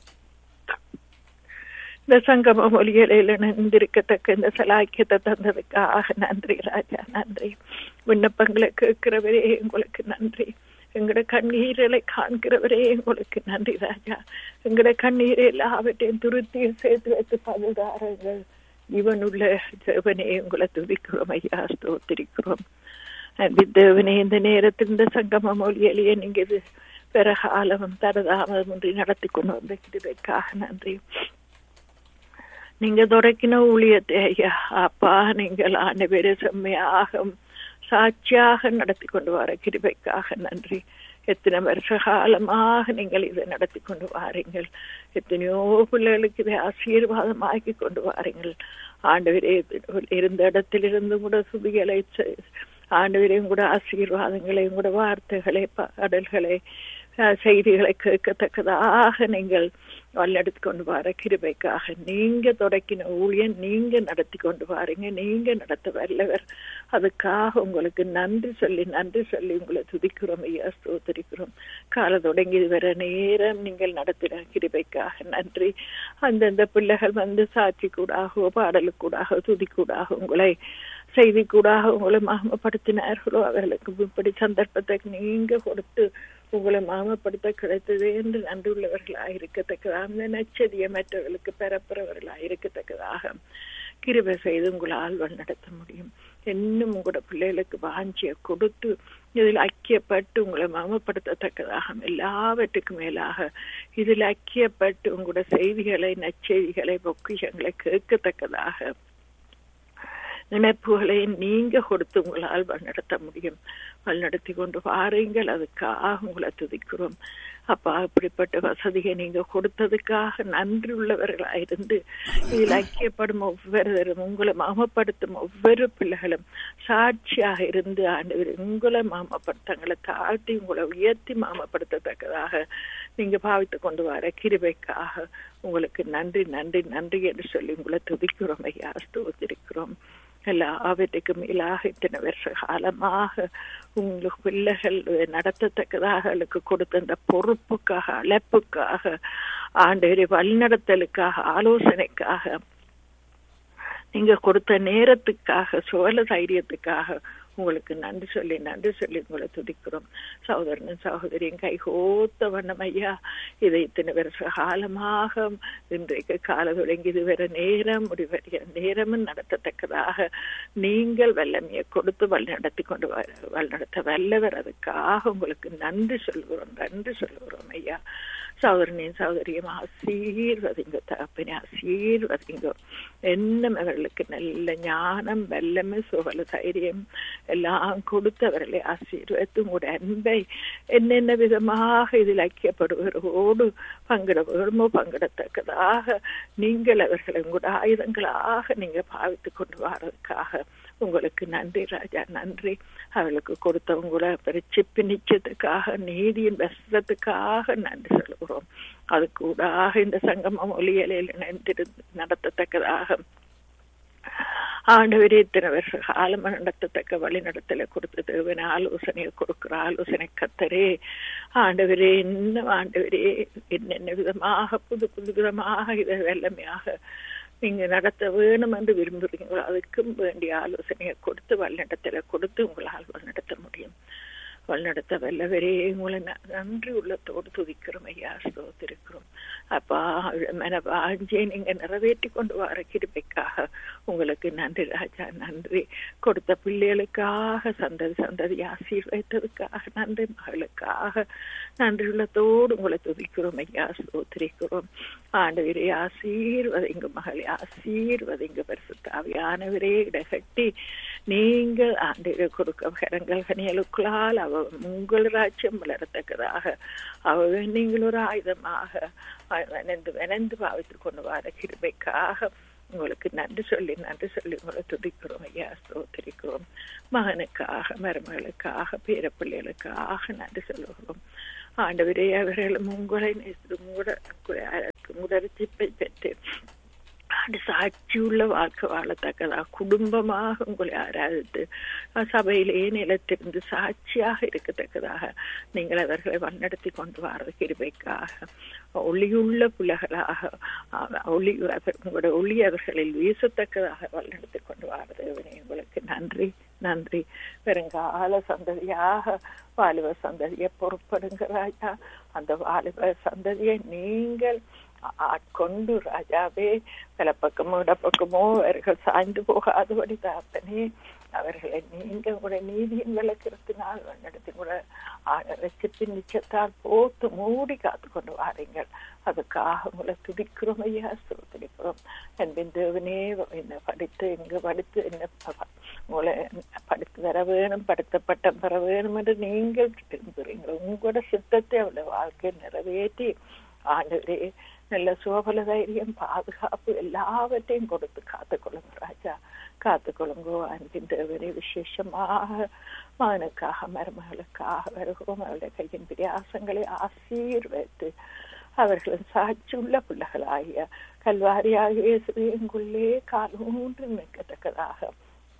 இந்த சங்கம மொழிகளில் இணைந்திருக்கத்தக்க இந்த சலாக்கியத்தை தந்ததுக்காக நன்றி ராஜா நன்றி விண்ணப்பங்களை கேட்கிறவரே உங்களுக்கு நன்றி எங்களோட கண்ணீரலை காண்கிறவரே உங்களுக்கு நன்றி ராஜா எங்களோட கண்ணீரை எல்லாவற்றையும் துருத்தியும் சேர்த்து வைத்து பழுதாரங்கள் இவனுள்ள தேவனே உங்களை துதிக்கிறோம் ஐயா ஸ்தோத்திரிக்கிறோம் தேவனே இந்த நேரத்தில் இந்த சங்கம மொழியிலேயே நீங்க இது பிறகாலமும் தரதாமதம் ஒன்றி நடத்தி கொண்டு வந்த கிருபைக்காக நன்றி நீங்க தொடக்கின ஊழியத்தை ஐயா அப்பா நீங்கள் ஆண்டவரே செம்மையாக சாட்சியாக நடத்தி கொண்டு வர கிருபைக்காக நன்றி எத்தனை வருஷ காலமாக நீங்கள் இதை நடத்தி கொண்டு வாரீங்கள் எத்தனையோ பிள்ளைகளுக்கு இதை ஆசீர்வாதமாக்கி கொண்டு வாரீங்கள் ஆண்டவரே இருந்த இடத்திலிருந்து கூட சுதிகளை ஆண்டவரையும் கூட ஆசீர்வாதங்களையும் கூட வார்த்தைகளை பாடல்களை செய்திகளை கேட்கத்தக்கதாக நீங்கள் வல்லெடுத்து கொண்டு வர கிருபைக்காக நீங்க தொடக்கின ஊழியன் நீங்க நடத்தி கொண்டு வாரீங்க நீங்க நடத்த வல்லவர் அதுக்காக உங்களுக்கு நன்றி சொல்லி நன்றி சொல்லி உங்களை துதிக்கிறோம் ஐயா ஸ்தோத்தரிக்கிறோம் கால தொடங்கி வர நேரம் நீங்கள் நடத்தின கிருபைக்காக நன்றி அந்தந்த பிள்ளைகள் வந்து சாட்சி கூடாகவோ பாடலுக்கூடாக துதிக்கூடாக உங்களை செய்தி கூடாக உங்களை மாமப்படுத்தினார்களோ அவர்களுக்கு இப்படி சந்தர்ப்பத்தை நீங்க கொடுத்து உங்களை மாமப்படுத்த கிடைத்தது என்று நன்றியுள்ளவர்களாக இருக்கத்தக்கதாக அந்த நச்சதிய மற்றவர்களுக்கு பெறப்புறவர்களாக இருக்கத்தக்கதாக கிருபை செய்து உங்களால் நடத்த முடியும் இன்னும் உங்களோட பிள்ளைகளுக்கு வாஞ்சிய கொடுத்து இதில் ஐக்கியப்பட்டு உங்களை மமப்படுத்தத்தக்கதாக எல்லாவற்றுக்கும் மேலாக இதில் ஐக்கியப்பட்டு உங்களோட செய்திகளை நச்செய்திகளை பொக்கிஷங்களை கேட்கத்தக்கதாக நினைப்புகளை நீங்க கொடுத்து உங்களால் வழிநடத்த முடியும் வழிநடத்தி கொண்டு வாருங்கள் அதுக்காக உங்களை துதிக்கிறோம் அப்பா அப்படிப்பட்ட வசதியை நீங்க கொடுத்ததுக்காக நன்றி உள்ளவர்களாயிருந்து இதில் ஐக்கியப்படும் ஒவ்வொருவரும் உங்களை மாமப்படுத்தும் ஒவ்வொரு பிள்ளைகளும் சாட்சியாக இருந்து ஆண்டவர் உங்களை மாமப்படுத்தங்களை தாழ்த்தி உங்களை உயர்த்தி மாமப்படுத்தத்தக்கதாக நீங்க பாவித்து கொண்டு வர கிருபைக்காக உங்களுக்கு நன்றி நன்றி நன்றி என்று சொல்லி உங்களை துதிக்கிறோம் ஐயா ஸ்தோத்திருக்கிறோம் எல்லாவற்றுக்கும் மேலாக இத்தனை வருஷ காலமாக உங்களுக்கு பிள்ளைகள் நடத்தத்தக்கதாக அவளுக்கு கொடுத்த அந்த பொறுப்புக்காக அழைப்புக்காக ஆண்டு வழிநடத்தலுக்காக ஆலோசனைக்காக நீங்க கொடுத்த நேரத்துக்காக சோழ தைரியத்துக்காக உங்களுக்கு நன்றி சொல்லி நன்றி சொல்லி உங்களை துதிக்கிறோம் சகோதரனும் சகோதரியும் கைகோத்த வண்ணம் ஐயா இதை இத்தனை வருஷ காலமாக இன்றைக்கு கால தொடங்கி இதுவரை நேரம் முடிவடைய நேரமும் நடத்தத்தக்கதாக நீங்கள் வல்லமையை கொடுத்து வழி நடத்தி கொண்டு வழிநடத்த வல்லவர் அதுக்காக உங்களுக்கு நன்றி சொல்கிறோம் நன்றி சொல்கிறோம் ஐயா சகோதரனையும் சகோதரியும் ஆசீர்வதிங்க தகப்பனே ஆசீர்வதிங்க என்னும் அவர்களுக்கு நல்ல ஞானம் வல்லமை சுகல தைரியம் எல்லாம் கொடுத்தவர்களை ஆசீர்வதித்து உங்களுடைய அன்பை என்னென்ன விதமாக இதில் ஐக்கியப்படுவதோடு பங்கிட வேணுமோ பங்கிடத்தக்கதாக நீங்கள் அவர்களை உங்களுடைய ஆயுதங்களாக நீங்க பாவித்து கொண்டு வர்றதுக்காக உங்களுக்கு நன்றி ராஜா நன்றி அவளுக்கு கொடுத்தவங்கள பரிச்சிப்பு நிச்சயத்துக்காக நீதியின் வசத்துக்காக நன்றி சொல்கிறோம் அது கூடாக இந்த சங்கம ஒலியலையில் இணைந்திரு நடத்தத்தக்கதாக ஆண்டவரே இத்தனை வருஷ காலம் நடத்தத்தக்க வழி நடத்தலை கொடுத்த தேவன ஆலோசனையை கொடுக்கிற ஆலோசனை கத்தரே ஆண்டவரே இன்னும் ஆண்டவரே என்னென்ன விதமாக புது புது விதமாக இதை வெள்ளமையாக நீங்க நடத்த வேணும் என்று விரும்புறீங்களோ அதுக்கும் வேண்டிய ஆலோசனையை கொடுத்து வழிநடத்தலை கொடுத்து உங்களால் வழிநடத்த முடியும் வழிநடத்த வல்லவரே உங்களை நன்றி உள்ளத்தோடு துதிக்கிறோம் ஐயா ஸ்தோத்திருக்கிறோம் அப்பா மன வாஞ்சியை நீங்க நிறைவேற்றி கொண்டு வர கிருபைக்காக உங்களுக்கு நன்றி ராஜா நன்றி கொடுத்த பிள்ளைகளுக்காக சந்ததி சந்ததி ஆசீர்வதித்ததுக்காக நன்றி மகளுக்காக நன்றி உள்ளத்தோடு உங்களை துதிக்கிறோம் ஐயா ஸ்தோத்திரிக்கிறோம் ஆண்டவரே ஆசீர்வதிங்க மகளே ஆசீர்வதிங்க பரிசுத்தாவியானவரே இடகட்டி நீங்கள் ஆண்டு கொடுக்க கரங்கள் கனியலுக்குள்ளால் அவ உங்கள் ராஜ்யம் வளரத்தக்கதாக அவ நீங்கள் ஒரு ஆயுதமாக வினைந்து வினைந்து பாவித்துக் கொண்டு வர கிருபைக்காக உங்களுக்கு நன்றி சொல்லி நன்றி சொல்லி உங்களை துதிக்கிறோம் ஐயா ஸ்தோத்திரிக்கிறோம் மகனுக்காக மருமகளுக்காக பேரப்பிள்ளைகளுக்காக நன்றி சொல்லுகிறோம் ஆண்டவரே அவர்களும் உங்களை முதற்சிப்பை பெற்று ஆண்டு சாட்சியுள்ள வாழ்க்கை வாழத்தக்கதா குடும்பமாக உங்களை ஆராதித்து சபையிலேயே நிலத்திருந்து சாட்சியாக இருக்கத்தக்கதாக நீங்கள் அவர்களை வழிநடத்தி கொண்டு வர கிருபைக்காக ஒளியுள்ள பிள்ளைகளாக ஒளி உங்களோட ஒளி அவர்களில் வீசத்தக்கதாக வழிநடத்தி கொண்டு வரது உங்களுக்கு நன்றி நன்றி பெருங்கால சந்ததியாக வாலிப சந்ததியை பொறுப்படுங்க ராஜா அந்த வாலிப சந்ததியை நீங்கள் ஆட்கொண்டு ராஜாவே பல பக்கமோ இடப்பக்கமோ அவர்கள் சாய்ந்து போகாதபடி தாத்தனே அவர்களை நீங்க கூட நீதியின் விளக்கிறதுனால் நடத்தி கூட ரசிப்பின் நிச்சயத்தால் போத்து மூடி காத்து கொண்டு வாரீங்கள் அதுக்காக உங்களை துடிக்கிறோம் ஐயா துடிக்கிறோம் அன்பின் தேவனே என்ன படித்து எங்க படித்து என்ன உங்களை படித்து வர வேணும் படுத்தப்பட்டம் பெற வேணும் என்று நீங்கள் விரும்புகிறீங்க உங்களோட சித்தத்தை அவளோட வாழ்க்கையை நிறைவேற்றி ஆண்டவரே நல்ல சோபல தைரியம் பாதுகாப்பு எல்லாவற்றையும் கொடுத்து காத்துக்கொள்ளுங்க ராஜா காத்துக்கொள்ளுங்கோ அன்பின் தேவரே விசேஷமாக மகனுக்காக மருமகளுக்காக வருகிறோம் அவருடைய கையின் பிரியாசங்களை ஆசீர்வதித்து அவர்களின் சாட்சியுள்ள பிள்ளைகளாகிய கல்வாரியாகிய எங்குள்ளே காலூன்றி நிற்கத்தக்கதாக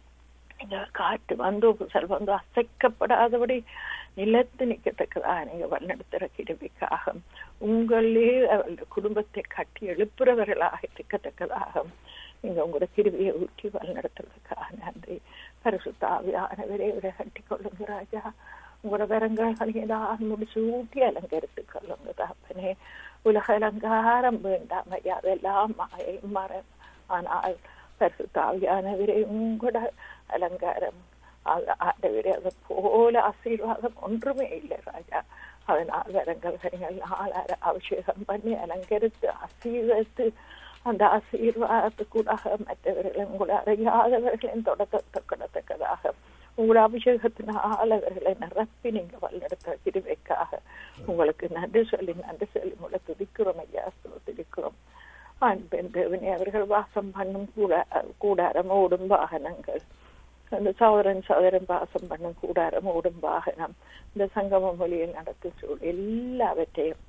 காற்று வந்து புசல் வந்து அசைக்கப்படாதபடி நிலத்து நிற்கத்தக்கதாக நீங்க வழிநடத்துகிற கிருபிக்காக உங்களே அவருடைய குடும்பத்தை கட்டி எழுப்புறவர்களாக இருக்கத்தக்கதாக நீங்க உங்களோட கிருவியை ஊற்றி வழிநடத்துறதுக்காக நன்றி பரிசுத்தாவியானவரே இவரை கட்டி கொள்ளுங்க ராஜா உங்களோட வரங்களையெல்லாம் முடிச்சு ஊட்டி அலங்கரித்து கொள்ளுங்க தாப்பனே உலக அலங்காரம் வேண்டாம் ஐயா அதெல்லாம் மாயை மரம் ஆனால் பரிசுத்தாவியானவரே உங்களோட அலங்காரம் ஆண்டவரே அதை போல ஆசீர்வாதம் ஒன்றுமே இல்லை ராஜா அதனால் வரங்கள் நாள் அபிஷேகம் பண்ணி அலங்கரித்து ஆசீர்வதித்து அந்த ஆசீர்வாதத்துக்கூடாக மற்றவர்களை உங்களை அறியாதவர்களின் தொடக்கத்தக்கதாக உங்களோட அபிஷேகத்தினால் அவர்களை நிரப்பி நீங்க வழிநடத்த திருவைக்காக உங்களுக்கு நன்றி சொல்லி நன்றி சொல்லி உங்களை துதிக்கிறோம் ஐயா துதிக்கிறோம் ஆண் பெண் தேவனி அவர்கள் வாசம் பண்ணும் கூட கூடாரம் ஓடும் வாகனங்கள் அந்த சோதரன் சோதரன் வாசம் பண்ணும் கூடாரம் ஓடும் வாகனம் இந்த சங்கம மொழியில் நடத்தும் சூழல் எல்லாவற்றையும்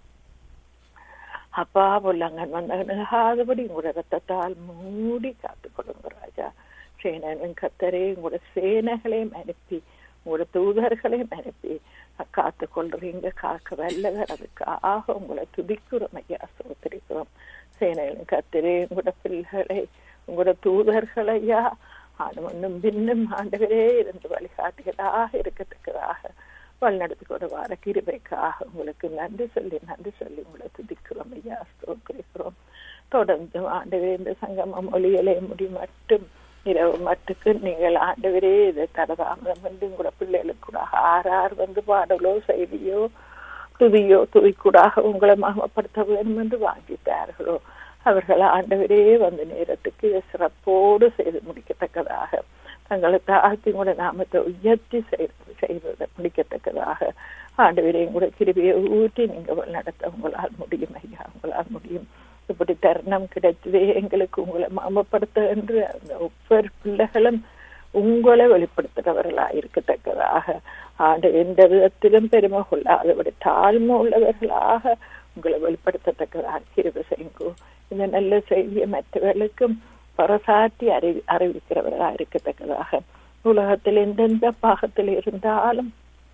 அப்பா பொல்லாங்கன் வந்தகனாகாதபடி உங்களோட ரத்தத்தால் மூடி காத்து கொடுங்க ராஜா சேனன் கத்தரே உங்களோட சேனைகளையும் அனுப்பி உங்களோட தூதர்களையும் அனுப்பி காத்து கொள்றீங்க காக்க வல்லவர் அதுக்காக உங்களை துதிக்கிறோம் ஐயா சோத்திரிக்கிறோம் சேனைகளும் கத்தரே உங்களோட பிள்ளைகளை உங்களோட தூதர்களையா ஆணும் பின்னும் ஆண்டவரே இருந்து வழிகாட்டுகளாக இருக்கத்தக்கதாக வழிநடத்தி கொண்டு வர கிருபைக்காக உங்களுக்கு நன்றி சொல்லி நன்றி சொல்லி உங்களை துதிக்கிறோம் ஐயா ஸ்தோத்திரிக்கிறோம் தொடர்ந்து ஆண்டவரே இந்த சங்கம மொழிகளை முடி மட்டும் இரவு மட்டுக்கு நீங்கள் ஆண்டவரே இதை தரதாமதம் வந்து உங்களோட பிள்ளைகளுக்கு கூட ஆறார் வந்து பாடலோ செய்தியோ துதியோ துதிக்கூடாக உங்களை மகமப்படுத்த வேண்டும் என்று வாங்கிட்டார்களோ அவர்கள் ஆண்டவரே வந்து நேரத்துக்கு சிறப்போடு செய்து முடிக்கத்தக்கதாக தங்களை தாழ்த்தி கூட நாமத்தை உயர்த்தி செய்வது முடிக்கத்தக்கதாக ஆண்டவரையும் கூட கிருபியை ஊற்றி நீங்கள் நடத்த உங்களால் முடியும் ஐயா உங்களால் முடியும் இப்படி தருணம் கிடைத்ததே எங்களுக்கு உங்களை மாமப்படுத்த என்று அந்த ஒவ்வொரு பிள்ளைகளும் உங்களை வெளிப்படுத்துகிறவர்களா இருக்கத்தக்கதாக ஆண்டு எந்த விதத்திலும் பெருமை கொள்ளாதபடி தாழ்மை உள்ளவர்களாக உங்களை வெளிப்படுத்தத்தக்கதாக கிருப செய்யுங்கோ இந்த நல்ல செய்தியை மற்றவர்களுக்கும் பரசாட்டி அறிவி அறிவிக்கிறவர்களா இருக்கத்தக்கதாக உலகத்தில் எந்தெந்த பாகத்தில் இருந்தாலும்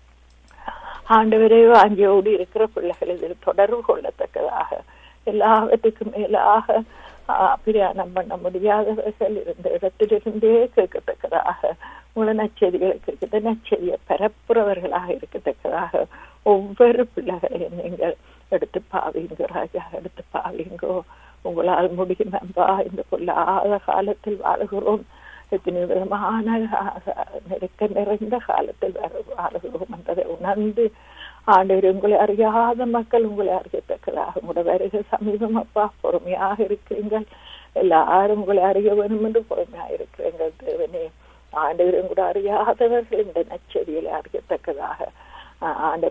ஆண்டவரே வாங்கியோடு இருக்கிற பிள்ளைகள் இதில் தொடர்பு கொள்ளத்தக்கதாக எல்லாவற்றுக்கும் மேலாக பிரயாணம் பண்ண முடியாதவர்கள் இருந்த இடத்திலிருந்தே கேட்கத்தக்கதாக உங்கள நச்செய்திகளை கேட்கிற நச்செய்தியை பரப்புறவர்களாக இருக்கத்தக்கதாக ஒவ்வொரு பிள்ளைகளையும் நீங்கள் எடுத்து பாவீங்க ராஜா எடுத்து பாவீங்கோ உங்களால் முடியும் அம்பா இந்த பொல்லாத காலத்தில் வாழுகிறோம் எத்தனை விதமான நெருக்க நிறைந்த காலத்தில் வாழுகிறோம் என்பதை உணர்ந்து ஆண்டவர் உங்களை அறியாத மக்கள் உங்களை அறியத்தக்கதாக உங்களோட வருகை சமீபம் அப்பா பொறுமையாக இருக்கிறீங்கள் எல்லாரும் உங்களை அறிய வேண்டும் என்று பொறுமையாக இருக்கிறீங்கள் தேவனே ஆண்டவர் கூட அறியாதவர்கள் இந்த நச்செடியில் அறியத்தக்கதாக ஆண்ட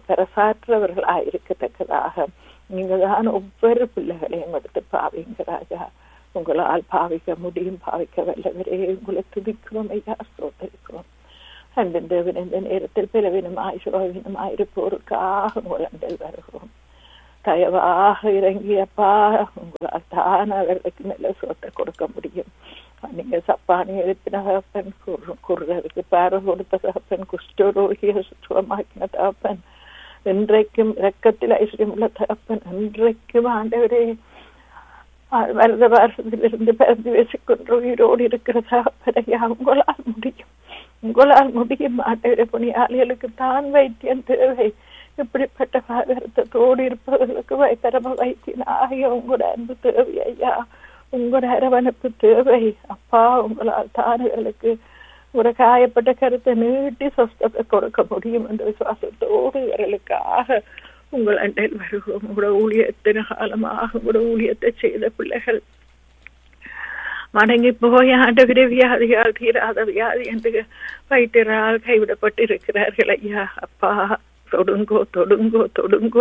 பிரசாற்றவர்களாக இருக்கத்தக்கதாக நீங்க தான் ஒவ்வொரு பிள்ளைகளையும் எடுத்து பாவீங்க ராஜா உங்களால் பாவிக்க முடியும் பாவிக்க வல்லவரே உங்களை துதிக்கிறோம் ஐயா ஸ்தோத்தரிக்கிறோம் அன்பின் தேவன் இந்த நேரத்தில் பிளவினமாய் சுகவினமாய் இருப்போருக்காக உங்கள் வருகிறோம் தயவாக இறங்கி அப்பா உங்களால் தான் அவர்களுக்கு நல்ல சொத்தை கொடுக்க முடியும் நீங்க சப்பானி எழுப்பின தகப்பன் குருடருக்கு பார கொடுத்த தகப்பன் குஷ்டரோகிய சுத்தமாக்கின தகப்பன் இன்றைக்கும் இரக்கத்தில் ஐஸ்வர்யமுள்ள தகப்பன் இன்றைக்கும் ஆண்டவரே வருத வருஷத்திலிருந்து பிறந்து பேசிக்கொண்டு உயிரோடு இருக்கிற தகப்பனையா உங்களால் முடியும் உங்களால் முடியும் ஆண்டவரே புனியாளிகளுக்கு தான் வைத்தியம் தேவை இப்படிப்பட்ட வருத்தத்தோடு இருப்பவர்களுக்கு பரம வைத்தியன் ஆகிய உங்களோட அன்பு தேவை ஐயா உங்களோட அரவணைப்பு தேவை அப்பா உங்களால் தானுகளுக்கு ஒரு காயப்பட்ட கருத்தை நீட்டி சொஸ்தத்தை கொடுக்க முடியும் என்ற விசுவாசத்தோடு இவர்களுக்காக உங்கள் அண்டையில் வருகிறோம் உங்களோட ஊழியத்தின் காலமாக உங்களோட ஊழியத்தை செய்த பிள்ளைகள் மடங்கி போய் ஆண்டவரே வியாதியால் தீராத வியாதி என்று வைத்தியரால் கைவிடப்பட்டு இருக்கிறார்கள் ஐயா அப்பா தொடுங்கோ தொடுங்கோ தொடுங்கோ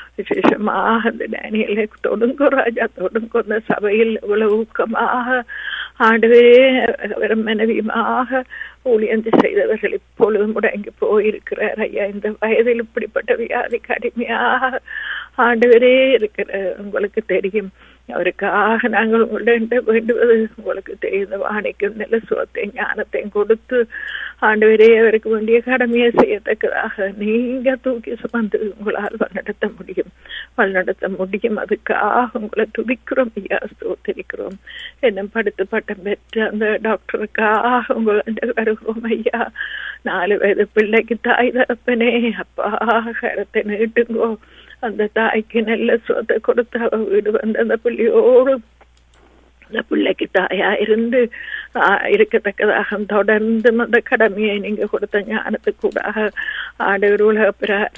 விசேஷமாக அந்த டேனியலை தொடுங்கோ ராஜா தொடுங்கோ அந்த சபையில் இவ்வளவு ஊக்கமாக ஆண்டவரே வெறும் மனைவியுமாக ஊழியம் செய்தவர்கள் இப்பொழுது முடங்கி போயிருக்கிறார் ஐயா இந்த வயதில் இப்படிப்பட்ட வியாதி கடுமையாக ஆண்டவரே இருக்கிற உங்களுக்கு தெரியும் அவருக்காக நாங்கள் உங்களிடம் வேண்டுவது உங்களுக்கு தெரிந்த வாணிக்கும் நல்ல சுகத்தையும் ஞானத்தையும் கொடுத்து ஆண்டவரே அவருக்கு வேண்டிய கடமையை செய்யத்தக்கதாக நீங்க தூக்கி சுமந்து உங்களால் வழிநடத்த முடியும் வழிநடத்த முடியும் அதுக்காக உங்களை துதிக்கிறோம் ஐயா ஸ்தோத்திரிக்கிறோம் என்ன படுத்து பட்டம் பெற்ற அந்த டாக்டருக்காக உங்களை வருகிறோம் ஐயா நாலு வயது பிள்ளைக்கு தாய் தகப்பனே அப்பா கரத்தை நீட்டுங்கோ அந்த தாய்க்கு நல்ல சொத்தை கொடுத்து அவ வீடு வந்து அந்த பிள்ளையோடு அந்த பிள்ளைக்கு தாயா இருந்து இருக்கத்தக்கதாக தொடர்ந்து அந்த கடமையை நீங்க கொடுத்த ஞானத்துக்கு கூடாக ஆடவர் உலக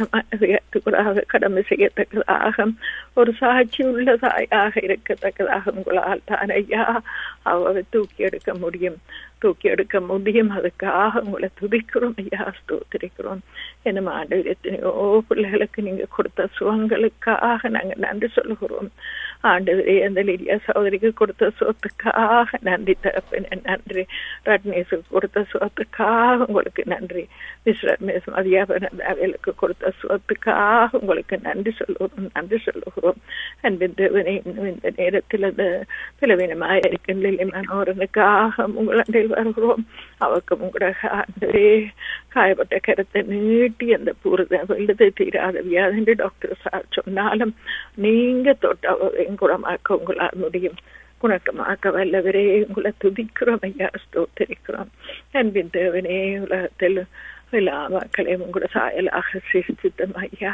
பிரகாரமாக கடமை செய்யத்தக்கதாக ஒரு சாட்சி உள்ள தாயாக இருக்கத்தக்கதாக உங்களால் தான் ஐயா அவரை தூக்கி எடுக்க முடியும் தூக்கி எடுக்க முடியும் அதுக்காக உங்களை துதிக்கிறோம் ஐயா ஸ்தோத்திரிக்கிறோம் என்ன ஆண்டு எத்தனையோ பிள்ளைகளுக்கு நீங்க கொடுத்த சுகங்களுக்காக நாங்க நன்றி சொல்லுகிறோம் ஆண்டவரே அந்த லிடியா சகோதரிக்கு கொடுத்த சுகத்துக்காக நன்றி தகப்பன நன்றி ரட்னேஸுக்கு கொடுத்த சுகத்துக்காக உங்களுக்கு நன்றி மிஸ்ரமேஸ் மதியாபனுக்கு கொடுத்த சுகத்துக்காக உங்களுக்கு நன்றி சொல்லுகிறோம் நன்றி சொல்லுகிறோம் அன்பின் தேவனை இன்னும் இந்த நேரத்தில் அந்த பிளவினமாக இருக்கின்ற மனோரனுக்காக உங்கள் வருகிறோம் அவருக்கு உங்களோட ஆண்டவரே காயப்பட்ட கருத்தை நீட்டி அந்த பூரத வெள்ளது தீராத வியாதி டாக்டர் சார் சொன்னாலும் நீங்க தொட்ட குணமாக்க உங்களால் முடியும் குணக்கமாக்க வல்லவரே உங்களை துதிக்கிறோம் ஐயா ஸ்தோத்தரிக்கிறோம் அன்பின் தேவனே உலகத்தில் எல்லா மக்களையும் உங்களோட சாயலாக சிரிச்சித்தம் ஐயா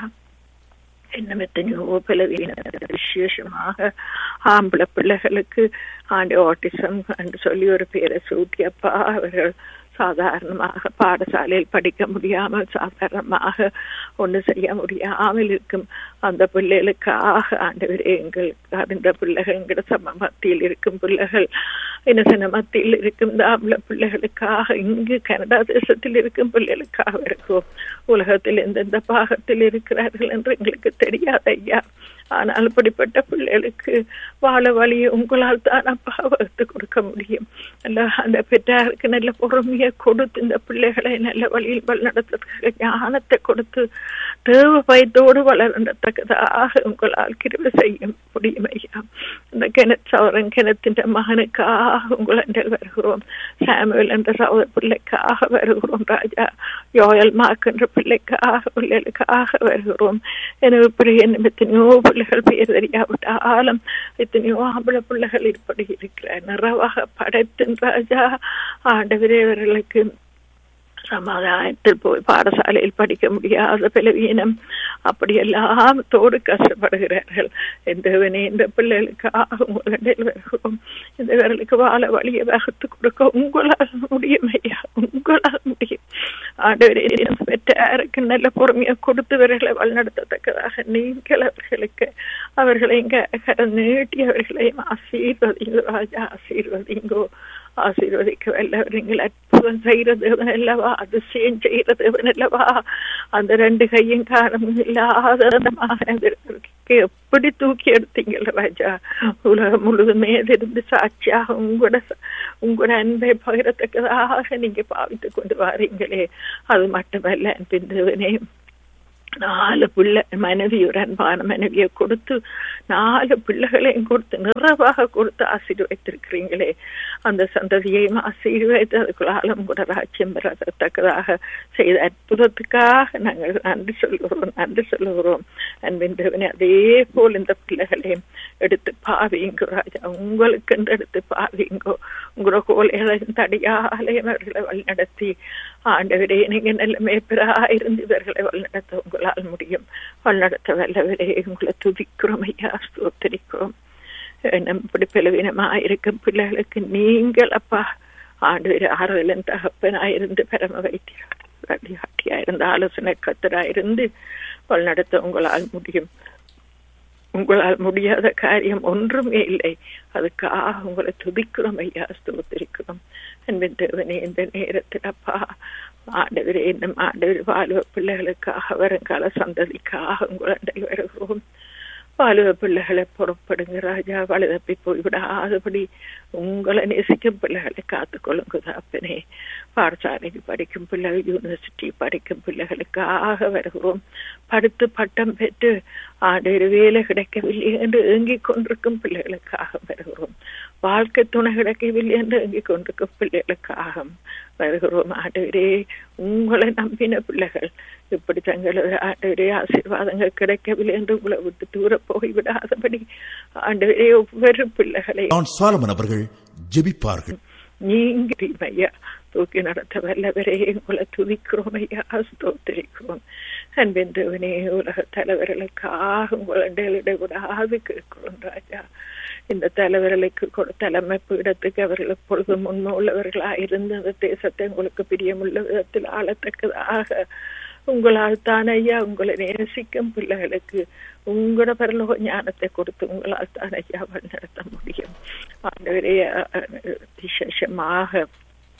இன்னும் எத்தனையோ பலவீன விசேஷமாக ஆம்பளை பிள்ளைகளுக்கு ஆண்டு ஆட்டிசம் என்று சொல்லி ஒரு பேரை சூட்டி அப்பா அவர்கள் சாதாரணமாக பாடசாலையில் படிக்க முடியாமல் சாதாரணமாக ஒன்று செய்ய முடியாமல் இருக்கும் அந்த பிள்ளைகளுக்காக ஆண்டவரே எங்களுக்கு அந்த பிள்ளைகள் எங்கட சம மத்தியில் இருக்கும் பிள்ளைகள் இனசன மத்தியில் இருக்கும் இந்த ஆம்பளை பிள்ளைகளுக்காக இங்கு கனடா தேசத்தில் இருக்கும் பிள்ளைகளுக்காக இருக்கும் உலகத்தில் எந்தெந்த பாகத்தில் இருக்கிறார்கள் என்று எங்களுக்கு தெரியாது ஐயா ஆனால் இப்படிப்பட்ட பிள்ளைகளுக்கு வாழ வழியை உங்களால் தான் அப்பா வகுத்து கொடுக்க முடியும் அல்ல அந்த பெற்றாருக்கு நல்ல பொறுமையை கொடுத்து இந்த பிள்ளைகளை நல்ல வழியில் வழிநடத்துறதுக்கு ஞானத்தை கொடுத்து தேவ பயத்தோடு வளரத்தக்கதாக உங்களால் கிருவி செய்ய முடியும் ஐயா இந்த கிணத் சவரன் கிணத்தின் மகனுக்காக உங்கள் வருகிறோம் சாமுவேல் என்ற சகோதர பிள்ளைக்காக வருகிறோம் ராஜா யோயல் மாக் என்ற பிள்ளைக்காக பிள்ளைகளுக்காக வருகிறோம் எனவே பிரிய எத்தனையோ பிள்ளைகள் பெயர் தெரியாவிட்டாலும் எத்தனையோ ஆம்பளை பிள்ளைகள் இப்படி இருக்கிற நிறவாக படைத்தின் ராஜா ஆண்டவரே அவர்களுக்கு சமாதானத்தில் போய் பாடசாலையில் படிக்க முடியாத பலவீனம் அப்படியெல்லாம் தோடு கஷ்டப்படுகிறார்கள் எந்தவனே இந்த பிள்ளைகளுக்காக உங்களிடம் வருகிறோம் இந்த விரலுக்கு வாழ வழியை வகுத்து கொடுக்க உங்களால் முடியும் ஐயா உங்களால் முடியும் ஆண்டவரே பெற்றாருக்கு நல்ல பொறுமையை கொடுத்து விரலை வழிநடத்தத்தக்கதாக நீங்கள் அவர்களுக்கு அவர்களை இங்க நீட்டி அவர்களையும் ஆசீர்வதிங்கோ ராஜா ஆசீர்வதிங்கோ ஆசீர்வதிக்க வல்லவர் நீங்கள் அற்புதம் செய்யறது அல்லவா அதிசயம் செய்யறது அல்லவா அந்த ரெண்டு கையும் காரணம் இல்லாத அந்த மகனத்திற்கு எப்படி தூக்கி எடுத்தீங்கள் ராஜா உலகம் முழுதுமே இருந்து சாட்சியாக உங்களோட உங்களோட அன்பை பகிரத்தக்கதாக நீங்க பாவித்துக் கொண்டு வாரீங்களே அது மட்டுமல்ல பிந்தவனே நாலு பிள்ளை மனைவி ஒரு அன்பான மனைவியை கொடுத்து நாலு பிள்ளைகளையும் கொடுத்து நிறைவாக கொடுத்து ஆசீர்வதித்திருக்கிறீங்களே அந்த சந்ததியையும் ஆசீர்வதித்து அதுக்குள்ளாலும் கூட ராஜ்யம் பெறத்தக்கதாக செய்த அற்புதத்துக்காக நாங்கள் நன்றி சொல்லுகிறோம் நன்றி சொல்லுகிறோம் அன்பின் தேவனே அதே போல் இந்த பிள்ளைகளையும் எடுத்து பாவிங்கோ ராஜா உங்களுக்கு எடுத்து பாவிங்கோ உங்களோட கோலைகளையும் தடியாலையும் அவர்களை வழிநடத்தி ஆண்டவரே நீங்க நல்ல மேய்ப்பராயிருந்து இவர்களை வழிநடத்த உங்களால் முடியும் வழிநடத்த வல்லவரே உங்களை துதிக்கிறோம் ஐயா ஸ்தோத்தரிக்கிறோம் இப்படி பலவீனமா இருக்கும் பிள்ளைகளுக்கு நீங்கள் அப்பா ஆண்டு ஆறுதலன் தகப்பனாயிருந்து பரம வைத்தியா இருந்து ஆலோசனை கத்தராயிருந்து வழிநடத்த உங்களால் முடியும் உங்களால் முடியாத காரியம் ஒன்றுமே இல்லை அதுக்காக உங்களை துதிக்கிறோம் ஐயா ஸ்தோத்திரிக்கிறோம் அன்பின் தேவனே இந்த நேரத்தில் அப்பா ஆண்டவரே இந்த ஆண்டவர் வாழ்வ பிள்ளைகளுக்காக வருங்கால சந்ததிக்காக உங்களிடல் வருகிறோம் வாழுவ பிள்ளைகளை புறப்படுங்க ராஜா வலுதப்பி போய்விடாதபடி உங்களை நேசிக்கும் பிள்ளைகளை காத்துக்கொள்ளுங்க தாப்பனே பாடசாலைக்கு படிக்கும் பிள்ளைகள் யூனிவர்சிட்டி படிக்கும் பிள்ளைகளுக்காக வருகிறோம் படித்து பட்டம் பெற்று ஆண்டு வேலை கிடைக்கவில்லை என்று ஏங்கிக் கொண்டிருக்கும் பிள்ளைகளுக்காக வருகிறோம் வாழ்க்கை துணை கிடைக்கவில்லை என்று ஏங்கிக் கொண்டிருக்கும் பிள்ளைகளுக்காக வருகிறோம் ஆண்டவரே உங்களை நம்பின பிள்ளைகள் இப்படி தங்களது ஆண்டவரே ஆசீர்வாதங்கள் கிடைக்கவில்லை என்று உங்களை விட்டு தூர போய்விடாதபடி ஆண்டவரே ஒவ்வொரு பிள்ளைகளை சாலமன் அவர்கள் ஜெபிப்பார்கள் நீங்க ஐயா தூக்கி நடத்த வல்லவரே உங்களை துதிக்கிறோம் ஐயா ஸ்தோத்திரிக்கிறோம் அன்பென்றவனே உலக தலைவர்களுக்காக உங்களிடையிட விடாது கேட்கிறோம் ராஜா இந்த தலைவர்களுக்கு தலைமை பீடத்துக்கு அவர்கள் எப்பொழுதும் முன்மை உள்ளவர்களாக இருந்து அந்த தேசத்தை உங்களுக்கு பிரியமுள்ள விதத்தில் ஆளத்தக்கதாக உங்களால் தான் ஐயா உங்களை நேசிக்கும் பிள்ளைகளுக்கு உங்களோட பரலோக ஞானத்தை கொடுத்து உங்களால் தான் ஐயா நடத்த முடியும் ஆண்டவரே விசேஷமாக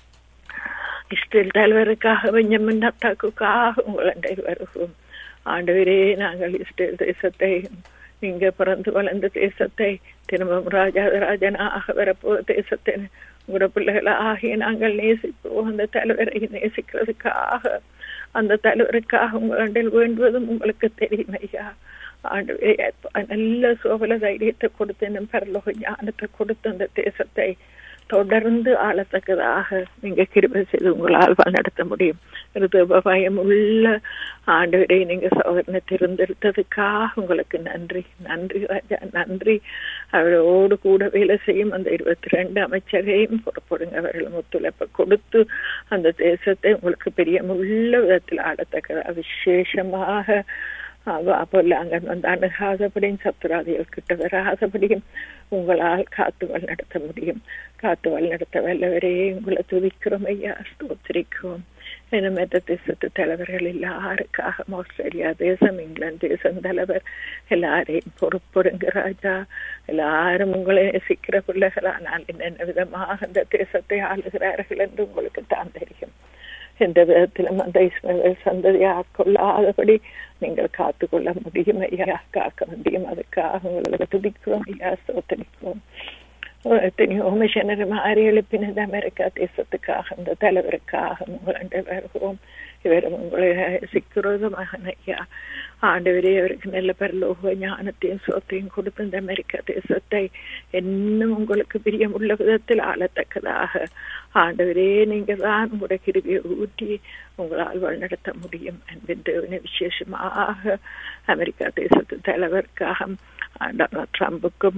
இஸ்ரேல் தலைவருக்காக பெஞ்சமின் நத்தாக்குக்காக உங்களை வருகிறோம் ஆண்டவரே நாங்கள் இஸ்ரேல் தேசத்தை நீங்க பிறந்து வளர்ந்த தேசத்தை திரும்பவும் ராஜாதராஜனாக வரப்போற தேசத்தை உங்களோட பிள்ளைகளை ஆகிய நாங்கள் நேசிப்போம் அந்த தலைவரை நேசிக்கிறதுக்காக அந்த தலைவருக்காக உங்களில் வேண்டுவதும் உங்களுக்கு தெரியும் ஐயா ஆண்டு நல்ல சோபல தைரியத்தை கொடுத்து பரலோக ஞானத்தை கொடுத்து அந்த தேசத்தை தொடர்ந்து ஆளத்தக்கதாக நீங்க கிருபை செய்து உங்களால் நடத்த முடியும் பயம் உள்ள ஆண்டவரை நீங்க சோதனை திருந்தெடுத்ததுக்காக உங்களுக்கு நன்றி நன்றி ராஜா நன்றி அவரோடு கூட வேலை செய்யும் அந்த இருபத்தி ரெண்டு அமைச்சரையும் புறப்படுங்க அவர்கள் ஒத்துழைப்பை கொடுத்து அந்த தேசத்தை உங்களுக்கு பெரிய உள்ள விதத்தில் ஆடத்தக்கதா விசேஷமாக பொல்லாங்கன் வந்து அணுகாதபடியும் சத்துராதிகள் கிட்ட வராதபடியும் உங்களால் காத்து வழி நடத்த முடியும் காத்து வழி நடத்த வல்லவரே உங்களை துதிக்கிறோம் ஐயா ஸ்தோத்திரிக்கிறோம் மற்ற தேசத்து தலைவர்கள் எல்லாருக்காக ஆஸ்திரேலியா தேசம் இங்கிலாந்து தேசம் தலைவர் எல்லாரையும் பொறுப்படுங்க ராஜா எல்லாரும் உங்களை நேசிக்கிற பிள்ளைகள் ஆனால் என்னென்ன விதமாக அந்த தேசத்தை ஆளுகிறார்கள் என்று உங்களுக்கு தான் தெரியும் எந்த விதத்திலும் அந்த இஸ்மேல் சந்ததியை ஆட்கொள்ளாதபடி நீங்கள் காத்துக்கொள்ள முடியும் ஐயா காக்க முடியும் அதுக்காக உங்களுக்கு துடிக்கிறோம் ஐயா சோத்தரிக்கிறோம் எத்தனையோ மிஷனரி மாறி எழுப்பினது அமெரிக்கா தேசத்துக்காக அந்த தலைவருக்காக உங்களை வருகிறோம் இவர் உங்களை சிக்கிறது மகன் ஐயா ஆண்டவரே அவருக்கு நல்ல பரலோக ஞானத்தையும் சோத்தையும் கொடுத்து இந்த அமெரிக்கா தேசத்தை இன்னும் உங்களுக்கு பிரியமுள்ள விதத்தில் ஆளத்தக்கதாக ஆண்டவரே நீங்க தான் உங்களுடைய கிருவியை ஊற்றி உங்களால் வழிநடத்த முடியும் அன்பின் தேவனை விசேஷமாக அமெரிக்கா தேசத்து தலைவருக்காக டொனால்ட் ட்ரம்புக்கும்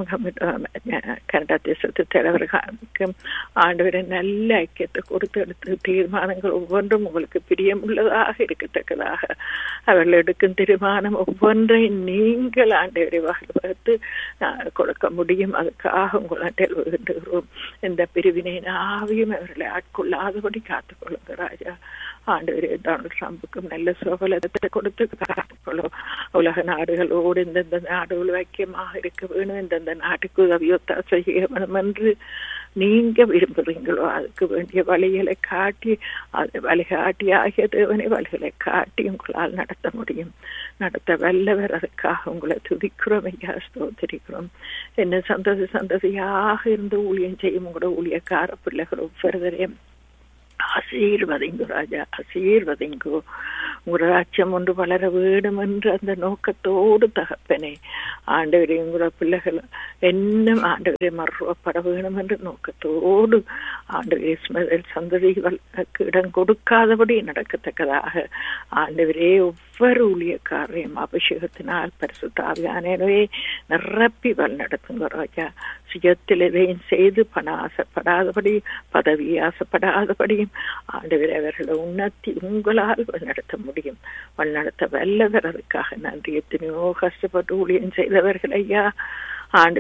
கனடா தேசத்து தலைவர்களுக்கும் ஆண்டவரை நல்ல ஐக்கியத்தை கொடுத்து எடுத்து தீர்மானங்கள் ஒவ்வொன்றும் உங்களுக்கு பிரியமுள்ளதாக இருக்கத்தக்கதாக அவர்கள் எடுக்கும் தீர்மானம் ஒவ்வொன்றை நீங்கள் ஆண்டவரை வகுத்து கொடுக்க முடியும் அதுக்காக உங்களாண்டில் வேண்டுகிறோம் இந்த பிரிவினை ஆவியும் அவர்களை ஆட்கொள்ளாதபடி காத்துக்கொள்ளுங்க ராஜா ஆண்டவரே டொனால்ட் ட்ரம்புக்கும் நல்ல சுகலத்தை கொடுத்து காத்துக்கொள்ளும் உலக நாடுகளோடு இந்தந்த நாடுகள் ஐக்கியமாக இருக்க வேணும் இந்தந்த நாட்டுக்கு உதவி ஒத்தாசை செய்ய வேணும் என்று நீங்க விரும்புறீங்களோ அதுக்கு வேண்டிய வழிகளை காட்டி அது வழிகாட்டி ஆகிய தேவனை வழிகளை காட்டி உங்களால் நடத்த முடியும் நடத்த வல்லவர் அதுக்காக உங்களை துதிக்கிறோம் ஐயா ஸ்தோத்திரிக்கிறோம் என்ன சந்ததி சந்ததியாக இருந்து ஊழியம் செய்யும் உங்களோட ஊழியக்கார பிள்ளைகள் ஒவ்வொருவரையும் ஆசீர்வதிங்கோ ராஜா ஆசீர்வதிங்கோ உங்களோட ராஜ்யம் ஒன்று வளர வேண்டும் என்ற அந்த நோக்கத்தோடு தகப்பனே ஆண்டவரே உங்களோட பிள்ளைகள் என்ன ஆண்டவரை மறுவப்பட வேணும் என்ற நோக்கத்தோடு ஆண்டவரே ஸ்மரல் சந்ததிகளுக்கு இடம் கொடுக்காதபடி நடக்கத்தக்கதாக ஆண்டவரே ஒவ்வொரு ஊழியக்காரையும் அபிஷேகத்தினால் பரிசுத்தாவியானவே நிரப்பி வல் நடத்துங்க ராஜா சுயத்தில் எதையும் செய்து பண ஆசைப்படாதபடி பதவி ஆசைப்படாதபடியும் ஆண்டவர் அவர்களை உணர்த்தி உங்களால் வழிநடத்த முடியும் வழிநடத்த வல்லவர் அதுக்காக நன்றி எத்தனையோ கஷ்டப்பட்டு ஊழியம் செய்தவர்கள் ஐயா ஆண்டு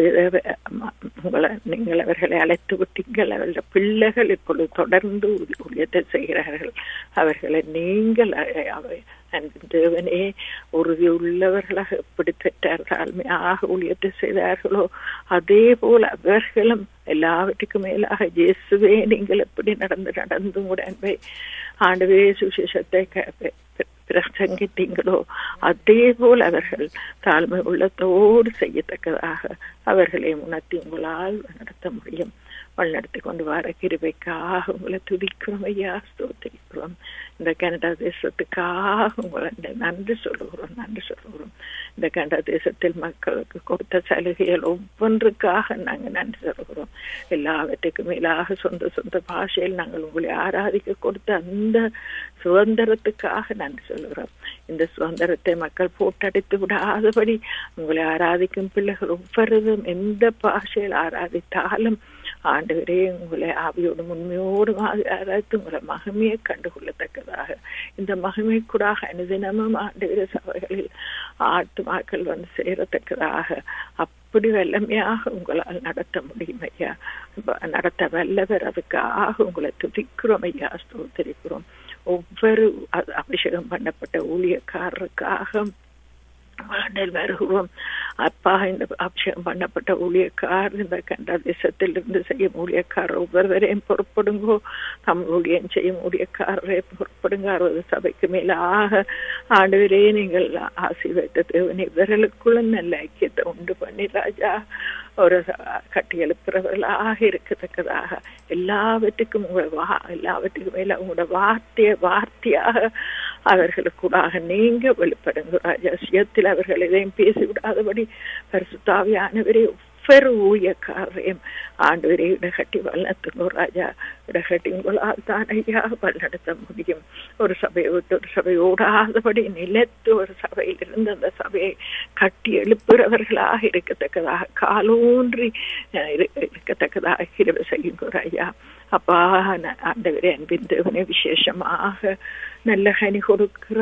உங்களை நீங்கள் அவர்களை அழைத்து விட்டீங்கள் அவர்களுடைய பிள்ளைகள் இப்பொழுது தொடர்ந்து ஊழியத்தை செய்கிறார்கள் அவர்களை நீங்கள் அன்பின் தேவனே உறுதி உள்ளவர்களாக எப்படி பெற்றார் தாழ்மையாக ஊழியத்தை செய்தார்களோ அதே போல அவர்களும் எல்லாவற்றுக்கும் மேலாக இயேசுவே நீங்கள் எப்படி நடந்து நடந்து கூட அன்பை ஆண்டவே சுசேஷத்தை பிரசங்கித்தீங்களோ அதே போல் அவர்கள் தாழ்மை உள்ளத்தோடு செய்யத்தக்கதாக அவர்களை உணர்த்தி உங்களால் நடத்த முடியும் வழிநடத்தி கொண்டு வர கிருபைக்காக உங்களை துதிக்கிறோம் ஐயா ஸ்தோத்திரிக்கிறோம் இந்த கனடா தேசத்துக்காக உங்களை நன்றி சொல்லுகிறோம் நன்றி சொல்லுகிறோம் இந்த கனடா தேசத்தில் மக்களுக்கு கொடுத்த சலுகைகள் ஒவ்வொன்றுக்காக நாங்கள் நன்றி சொல்லுகிறோம் எல்லாவற்றுக்கும் மேலாக சொந்த சொந்த பாஷையில் நாங்கள் உங்களை ஆராதிக்க கொடுத்த அந்த சுதந்திரத்துக்காக நன்றி சொல்லுகிறோம் இந்த சுதந்திரத்தை மக்கள் போட்டடித்து விடாதபடி உங்களை ஆராதிக்கும் பிள்ளைகள் ஒவ்வொருவரும் எந்த பாஷையில் ஆராதித்தாலும் ஆண்டவரே உங்களை ஆவியோடும் உண்மையோடும் ஆராய்த்து உங்களை மகிமையை கண்டுகொள்ளத்தக்கதாக இந்த மகிமை கூட அனுதினமும் ஆண்டவர சபைகளில் ஆத்துமாக்கள் வந்து சேரத்தக்கதாக அப்படி வல்லமையாக உங்களால் நடத்த முடியும் ஐயா நடத்த வல்லவர் அதுக்காக உங்களை துதிக்கிறோம் ஐயா ஸ்தோத்தரிக்கிறோம் ஒவ்வொரு அபிஷேகம் பண்ணப்பட்ட ஊழியக்காரருக்காக ஆண்டல் வருகிறோம் அப்பா இந்த அபிஷேகம் பண்ணப்பட்ட ஊழியக்கார் இந்த கண்ட தேசத்தில் இருந்து செய்யும் ஊழியக்காரர் ஒவ்வொருவரையும் பொறுப்படுங்கோ தம் ஊழியம் செய்யும் ஊழியக்காரரை பொறுப்படுங்க அறுபது சபைக்கு மேலாக ஆண்டவரே நீங்கள் ஆசீர்வதித்த தேவன் இவர்களுக்குள்ள நல்ல ஐக்கியத்தை உண்டு பண்ணி ராஜா ஒரு கட்டி எழுப்புறவர்களாக இருக்கத்தக்கதாக எல்லாவற்றுக்கும் உங்களை வா எல்லாவற்றுக்கும் மேல உங்களோட வார்த்தைய வார்த்தையாக அவர்களுக்கூடாக நீங்க வெளிப்படுங்க ராஜா சுயத்தில் அவர்கள் எதையும் பேசிவிடாதபடி பரிசுத்தாவியானவரே ஒவ்வொரு ஊழியக்காரையும் ஆண்டு இடகட்டி வல்லத்துங்கோ ராஜா இடகட்டி உங்களால் தான் ஐயா வழிநடத்த முடியும் ஒரு சபையை விட்டு ஒரு சபை ஓடாதபடி நிலத்து ஒரு சபையில் இருந்து அந்த சபையை கட்டி எழுப்புறவர்களாக இருக்கத்தக்கதாக காலூன்றி இருக்கத்தக்கதாக கிருப செய்யுங்க ஐயா அப்பா ஆண்டவரே அன்பின் தேவனே விசேஷமாக நல்ல கனி கொடுக்கிற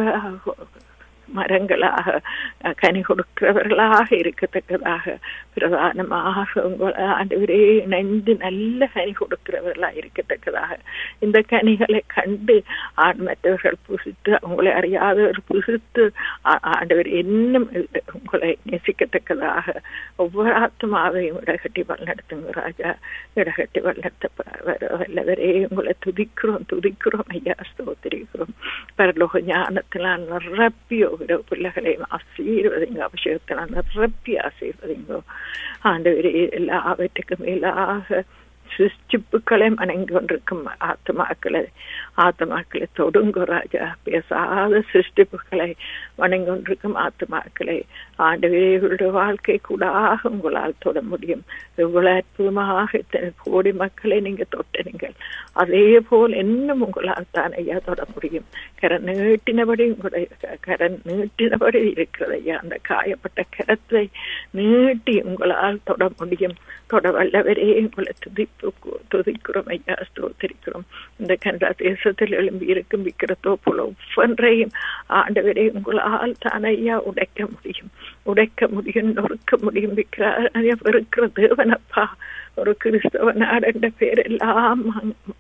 மரங்களாக கனி கொடுக்கிறவர்களாக இருக்கத்தக்கதாக பிரதானமாக உங்களை ஆண்டவரே இணைந்து நல்ல கனி கொடுக்கிறவர்களாக இருக்கத்தக்கதாக இந்த கனிகளை கண்டு ஆண் மற்றவர்கள் புசித்து உங்களை அறியாதவர் புசித்து ஆண்டவர் இன்னும் உங்களை நேசிக்கத்தக்கதாக ஒவ்வொரு ஆத்மாவையும் இடகட்டி வழிநடத்துங்க ராஜா இடகட்டி வழிநடத்த வல்லவரே உங்களை துதிக்கிறோம் துதிக்கிறோம் ஐயா ஸ்தோத்திரிக்கிறோம் பரலோக ஞானத்தினால் நிரப்பியோ போகிற பிள்ளைகளையும் ஆசீர்வதிங்க அபிஷேகத்தினால் நிரப்பி ஆசீர்வதிங்கோ ஆண்டவரே எல்லாவற்றுக்கும் மேலாக சிருஷ்டிப்புக்களை வணங்கி கொண்டிருக்கும் ஆத்மாக்களை ஆத்மாக்களை தொடுங்க ராஜா பேசாத சிருஷ்டிப்புகளை வணங்கி கொண்டிருக்கும் ஆத்மாக்களை ஆண்டவர்களுடைய வாழ்க்கை கூடாக உங்களால் தொட முடியும் இவ்வளவு அற்புதமாக இத்தனை கோடி மக்களை நீங்க தொட்டனீங்கள் அதே போல் இன்னும் உங்களால் தான் ஐயா தொட முடியும் கரண் நீட்டினபடி உங்களுடைய கரண் நீட்டினபடி இருக்கிறது ஐயா அந்த காயப்பட்ட கரத்தை நீட்டி உங்களால் தொட முடியும் தொட வல்லவரே உங்களை துதிப்பு துதிக்கிறோம் ஐயா ஸ்தோத்திரிக்கிறோம் இந்த கண்டா தேசத்தில் எழும்பி இருக்கும் விக்கிரத்தோ போல ஒவ்வொன்றையும் ஆண்டவரே உங்களால் தான் ஐயா உடைக்க முடியும் உடைக்க முடியும் நொறுக்க முடியும் விக்கிர வெறுக்கிற தேவனப்பா ஒரு கிறிஸ்தவ நாடு என்ற பேரெல்லாம்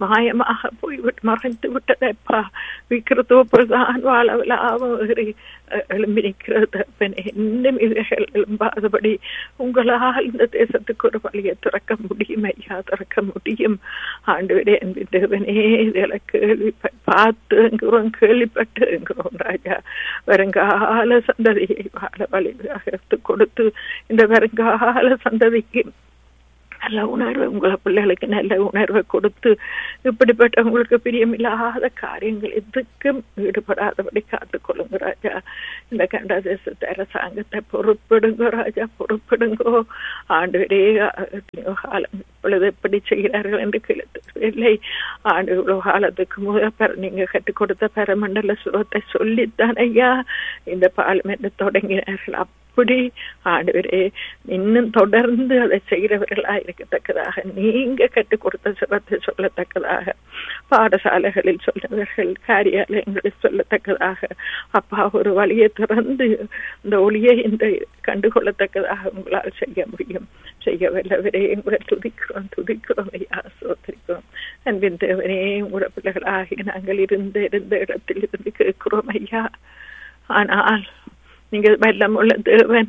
மாயமாக போய்விட்டு மறைந்து விட்டதப்பா விக்கிரத்தோப்புதான் வாழவலாவும் எழும்பி நிற்கிறது இன்னும் இவைகள் எழும்பாதபடி உங்களால் இந்த தேசத்துக்கு ஒரு வழியை திறக்க முடியும் ஐயா திறக்க முடியும் ஆண்டு அன்பின் தேவனே இதெல்லாம் கேள்வி பார்த்து என்கிறோம் கேள்விப்பட்டு என்கிறோம் ராஜா வருங்கால சந்ததியை வாழ வழியாக கொடுத்து இந்த வருங்கால சந்ததிக்கு நல்ல உணர்வை உங்களை பிள்ளைகளுக்கு நல்ல உணர்வை கொடுத்து இப்படிப்பட்ட உங்களுக்கு பிரியமில்லாத காரியங்கள் எதுக்கும் ஈடுபடாதபடி காத்துக்கொள்ளுங்க ராஜா இந்த கண்ட தேசத்தை அரசாங்கத்தை பொறுப்பிடுங்க ராஜா பொறுப்பிடுங்கோ ஆண்டு காலம் இப்பொழுது எப்படி செய்கிறார்கள் என்று கேள்வி ஆண்டு இவ்வளவு காலத்துக்கு முதல் நீங்க கற்றுக் கொடுத்த பரமண்டல சுரத்தை சொல்லித்தான் ஐயா இந்த பார்லிமெண்ட் தொடங்கினார்கள் அப்படி ஆண்டவரே இன்னும் தொடர்ந்து அதை செய்கிறவர்களா இருக்கத்தக்கதாக நீங்க கற்றுக் கொடுத்த சிறத்தை சொல்லத்தக்கதாக பாடசாலைகளில் சொன்னவர்கள் காரியாலயங்களில் சொல்லத்தக்கதாக அப்பா ஒரு வழியை திறந்து இந்த ஒளியை இந்த கண்டுகொள்ளத்தக்கதாக உங்களால் செய்ய முடியும் செய்ய வல்லவரே உங்களை துதிக்கிறோம் துதிக்கிறோம் ஐயா சோதரிக்கிறோம் அன்பின் தேவனே உங்களோட பிள்ளைகளாகிய நாங்கள் இருந்த இருந்த இடத்தில் இருந்து கேட்கிறோம் ஐயா ஆனால் நீங்கள் வெள்ளம் உள்ள தேவன்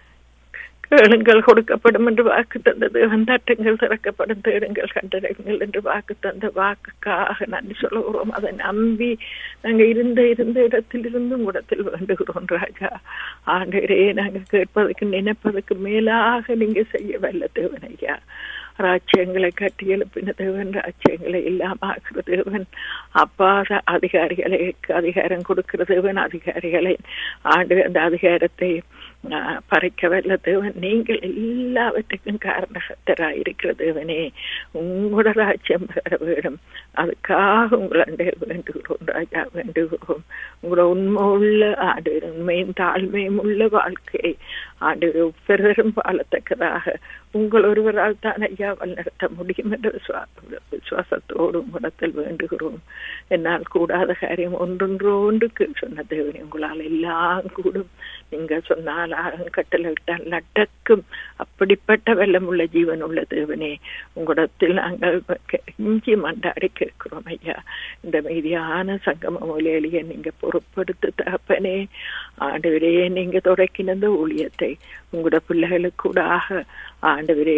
கேளுங்கள் கொடுக்கப்படும் என்று வாக்கு தந்த தேவன் தட்டுங்கள் திறக்கப்படும் தேடுங்கள் கண்டடைங்கள் என்று வாக்கு தந்த வாக்குக்காக நன்றி சொல்லுகிறோம் அதை நம்பி நாங்க இருந்த இருந்த இடத்தில் இருந்து உடத்தில் வேண்டுகிறோம் ராஜா ஆண்டரே நாங்க கேட்பதற்கு நினைப்பதற்கு மேலாக நீங்க செய்ய வல்ல தேவன் ஐயா ராஜ்யங்களை கட்டி எழுப்பின தேவன் ராஜ்யங்களை இல்லாம ஆக்குற தேவன் அப்பா அதிகாரிகளுக்கு அதிகாரம் கொடுக்கிற தேவன் அதிகாரிகளை ஆண்டு அந்த அதிகாரத்தை பறைக்க வல்ல தேவன் நீங்கள் எல்லாவற்றுக்கும் காரணகத்தராக இருக்கிற தேவனே உங்களோட ராஜ்யம் பெற வேண்டும் அதுக்காக உங்களை வேண்டுகிறோம் ராஜா வேண்டுகிறோம் உங்களோட உண்மை உள்ள ஆண்டு உண்மையும் தாழ்மையும் உள்ள வாழ்க்கையை ஆண்டு பெரும் வாழத்தக்கதாக உங்கள் ஒருவரால் தான் ஐயா வழிநடத்த முடியும் என்ற விசுவாசத்தோடு உங்களிடத்தில் வேண்டுகிறோம் என்னால் கூடாத காரியம் ஒன்றொன்றோ ஒன்றுக்கு சொன்ன தேவனே உங்களால் எல்லாம் கூடும் நீங்க சொன்னால் கட்டளையிட்டால் நடக்கும் அப்படிப்பட்ட வெள்ளம் உள்ள ஜீவன் உள்ள தேவனே உங்களிடத்தில் நாங்கள் இஞ்சி மண்டாடி கேட்கிறோம் ஐயா இந்த மீதியான சங்கம மொழியிலேயே நீங்க பொறுப்படுத்து தகப்பனே ஆண்டவரே நீங்க தொடக்கின இந்த ஊழியத்தை உங்களோட பிள்ளைகளுக்கு கூட ஆண்டவரே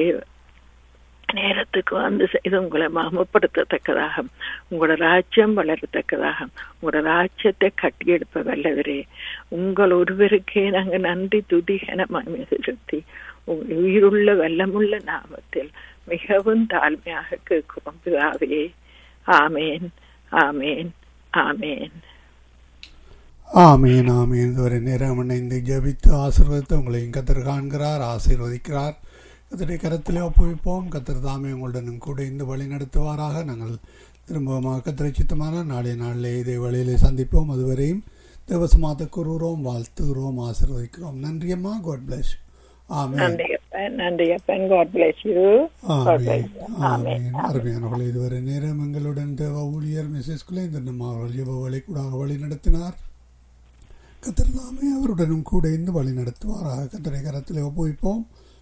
நேரத்துக்கு வந்து செய்து உங்களை மாமப்படுத்தத்தக்கதாக உங்களோட ராஜ்யம் வளரத்தக்கதாக உங்களோட ராஜ்யத்தை கட்டியெடுப்ப வல்லவரே உங்கள் ஒருவருக்கே நாங்க நன்றி துதிகனமாக செலுத்தி உயிருள்ள வெள்ளமுள்ள நாமத்தில் மிகவும் தாழ்மையாக கேட்கிறோம் பிதாவே ஆமேன் ஆமேன் ஆமேன் ஆமீன் ஆமீன் இதுவரை நேரம் இணைந்து ஜபித்து ஆசீர்வதித்து உங்களையும் கத்தர் காண்கிறார் ஆசீர்வதிக்கிறார் கத்தரை கரத்திலே ஒப்புவிப்போம் கத்தர் தாமே உங்களுடனும் கூட இந்த வழி நடத்துவாராக நாங்கள் திரும்பமாக கத்திரை சித்தமான நாளைய நாளிலே இதே வழியிலே சந்திப்போம் அதுவரையும் தேவசமாத்த கூறுகிறோம் வாழ்த்துகிறோம் ஆசீர்வதிக்கிறோம் நன்றியம்மா காட் பிளஸ் ஆமீன் நன்றி அப்பன் காட் பிளஸ் யூ ஆமீன் ஆமீன் அருமையானவர்கள் இதுவரை நேரம் எங்களுடன் தேவ ஊழியர் மிஸ்ஸஸ் குலேந்திரன் அவர்கள் ஜெபவலை கூட வழி நடத்தினார் கத்தர் தாமே அவருடனும் கூட இருந்து வழி நடத்துவாராக கத்தரை கரத்தில் ஒப்புவிப்போம்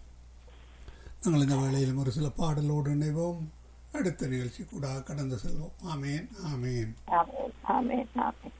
நாங்கள் இந்த வேளையிலும் ஒரு சில பாடலோடு இணைவோம் அடுத்த நிகழ்ச்சி கூட கடந்து செல்வோம் ஆமேன் ஆமேன் ஆமேன் ஆமேன்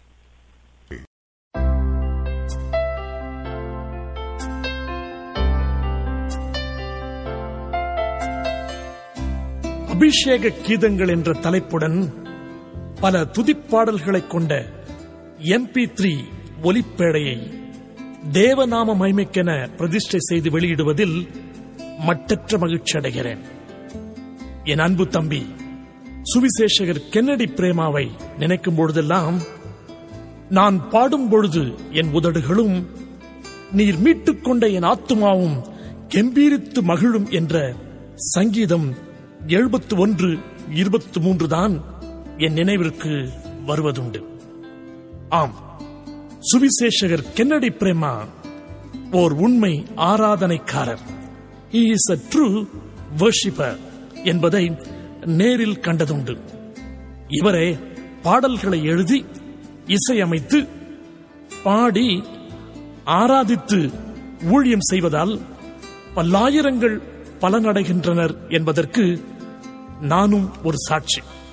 அபிஷேக கீதங்கள் என்ற தலைப்புடன் பல துதிப்பாடல்களைக் கொண்ட எம்பி த்ரீ ஒலிப்பேடையை தேவநாம மைமைக்கென பிரதிஷ்டை செய்து வெளியிடுவதில் மட்டற்ற மகிழ்ச்சி அடைகிறேன் என் அன்பு தம்பி சுவிசேஷகர் கென்னடி பிரேமாவை நினைக்கும் பொழுதெல்லாம் நான் பாடும் பொழுது என் உதடுகளும் நீர் மீட்டுக் கொண்ட என் ஆத்துமாவும் கெம்பீரித்து மகிழும் என்ற சங்கீதம் எழுபத்து ஒன்று இருபத்தி மூன்று தான் என் நினைவிற்கு வருவதுண்டு ஆம் சுவிசேஷகர் கென்னடி பிரேமா ஓர் உண்மை ஆராதனைக்காரர் he is a true worshipper என்பதை நேரில் கண்டதுண்டு இவரே பாடல்களை எழுதி இசையமைத்து பாடி ஆராதித்து ஊழியம் செய்வதால் பல்லாயிரங்கள் பலனடைகின்றனர் என்பதற்கு நானும் ஒரு சாட்சி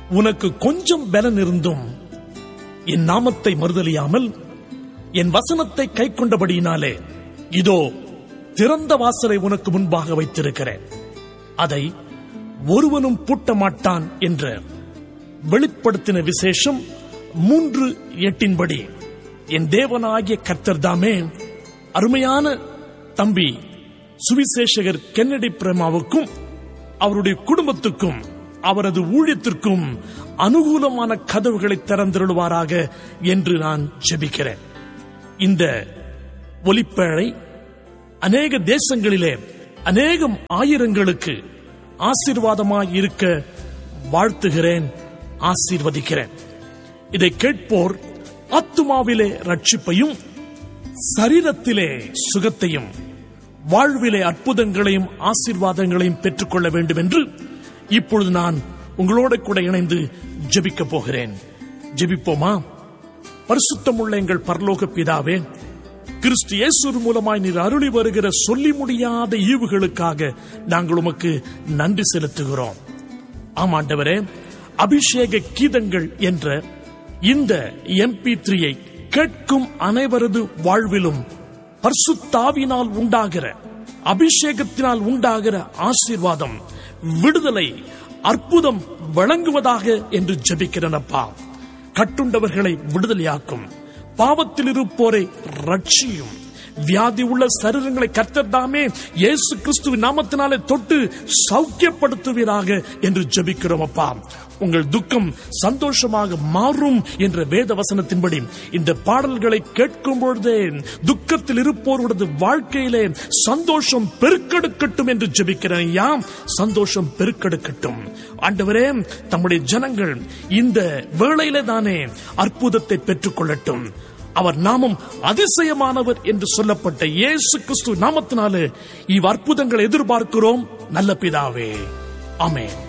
உனக்கு கொஞ்சம் பலன் இருந்தும் என் நாமத்தை மறுதலியாமல் என் வசனத்தை கை கொண்டபடியினாலே இதோ திறந்த வாசலை உனக்கு முன்பாக வைத்திருக்கிறேன் அதை ஒருவனும் பூட்ட மாட்டான் என்ற வெளிப்படுத்தின விசேஷம் மூன்று எட்டின்படி என் தேவனாகிய கர்த்தர் தாமே அருமையான தம்பி சுவிசேஷகர் கென்னடி பிரேமாவுக்கும் அவருடைய குடும்பத்துக்கும் அவரது ஊழியத்திற்கும் அனுகூலமான கதவுகளை திறந்திருவாராக என்று நான் ஜெபிக்கிறேன் இந்த ஒலிப்பேழை அநேக தேசங்களிலே அநேகம் ஆயிரங்களுக்கு ஆசீர்வாதமாய் இருக்க வாழ்த்துகிறேன் ஆசீர்வதிக்கிறேன் இதை கேட்போர் ஆத்துமாவிலே ரட்சிப்பையும் சரீரத்திலே சுகத்தையும் வாழ்விலே அற்புதங்களையும் ஆசீர்வாதங்களையும் பெற்றுக்கொள்ள வேண்டும் என்று இப்பொழுது நான் உங்களோட கூட இணைந்து ஜெபிக்க போகிறேன் ஜெபிப்போமா பரிசுத்தமுள்ள எங்கள் பரலோக பிதாவே கிறிஸ்து இயேசு மூலமாய் நீர் அருளி வருகிற சொல்லி முடியாத ஈவுகளுக்காக நாங்கள் உமக்கு நன்றி செலுத்துகிறோம் ஆமாண்டவரே அபிஷேக கீதங்கள் என்ற இந்த எம்பி த்ரீயை கேட்கும் அனைவரது வாழ்விலும் பர்சுத்தாவினால் உண்டாகிற அபிஷேகத்தினால் உண்டாகிற ஆசீர்வாதம் விடுதலை அற்புதம் வழங்குவதாக என்று ஜெபிக்கிறனப்பா கட்டுண்டவர்களை விடுதலையாக்கும் பாவத்தில் இருப்போரை ரட்சியும் வியாதி உள்ள சரீரங்களை கர்த்தர்தாமே இயேசு கிறிஸ்துவின் நாமத்தினாலே தொட்டு சௌக்கியப்படுத்துவீராக என்று ஜெபிக்கிறோம் அப்பா உங்கள் துக்கம் சந்தோஷமாக மாறும் என்ற வேத வசனத்தின்படி இந்த பாடல்களை கேட்கும் பொழுதே துக்கத்தில் இருப்போருடைய வாழ்க்கையிலே சந்தோஷம் பெருக்கெடுக்கட்டும் என்று ஜெபிக்கிறேன் ஐயா சந்தோஷம் பெருக்கெடுக்கட்டும் ஆண்டவரே தம்முடைய ஜனங்கள் இந்த வேளையிலே தானே அற்புதத்தை பெற்றுக் கொள்ளட்டும் அவர் நாமம் அதிசயமானவர் என்று சொல்லப்பட்ட இயேசு கிறிஸ்து நாமத்தினாலே இவ் அற்புதங்களை எதிர்பார்க்கிறோம் நல்ல பிதாவே ஆமென்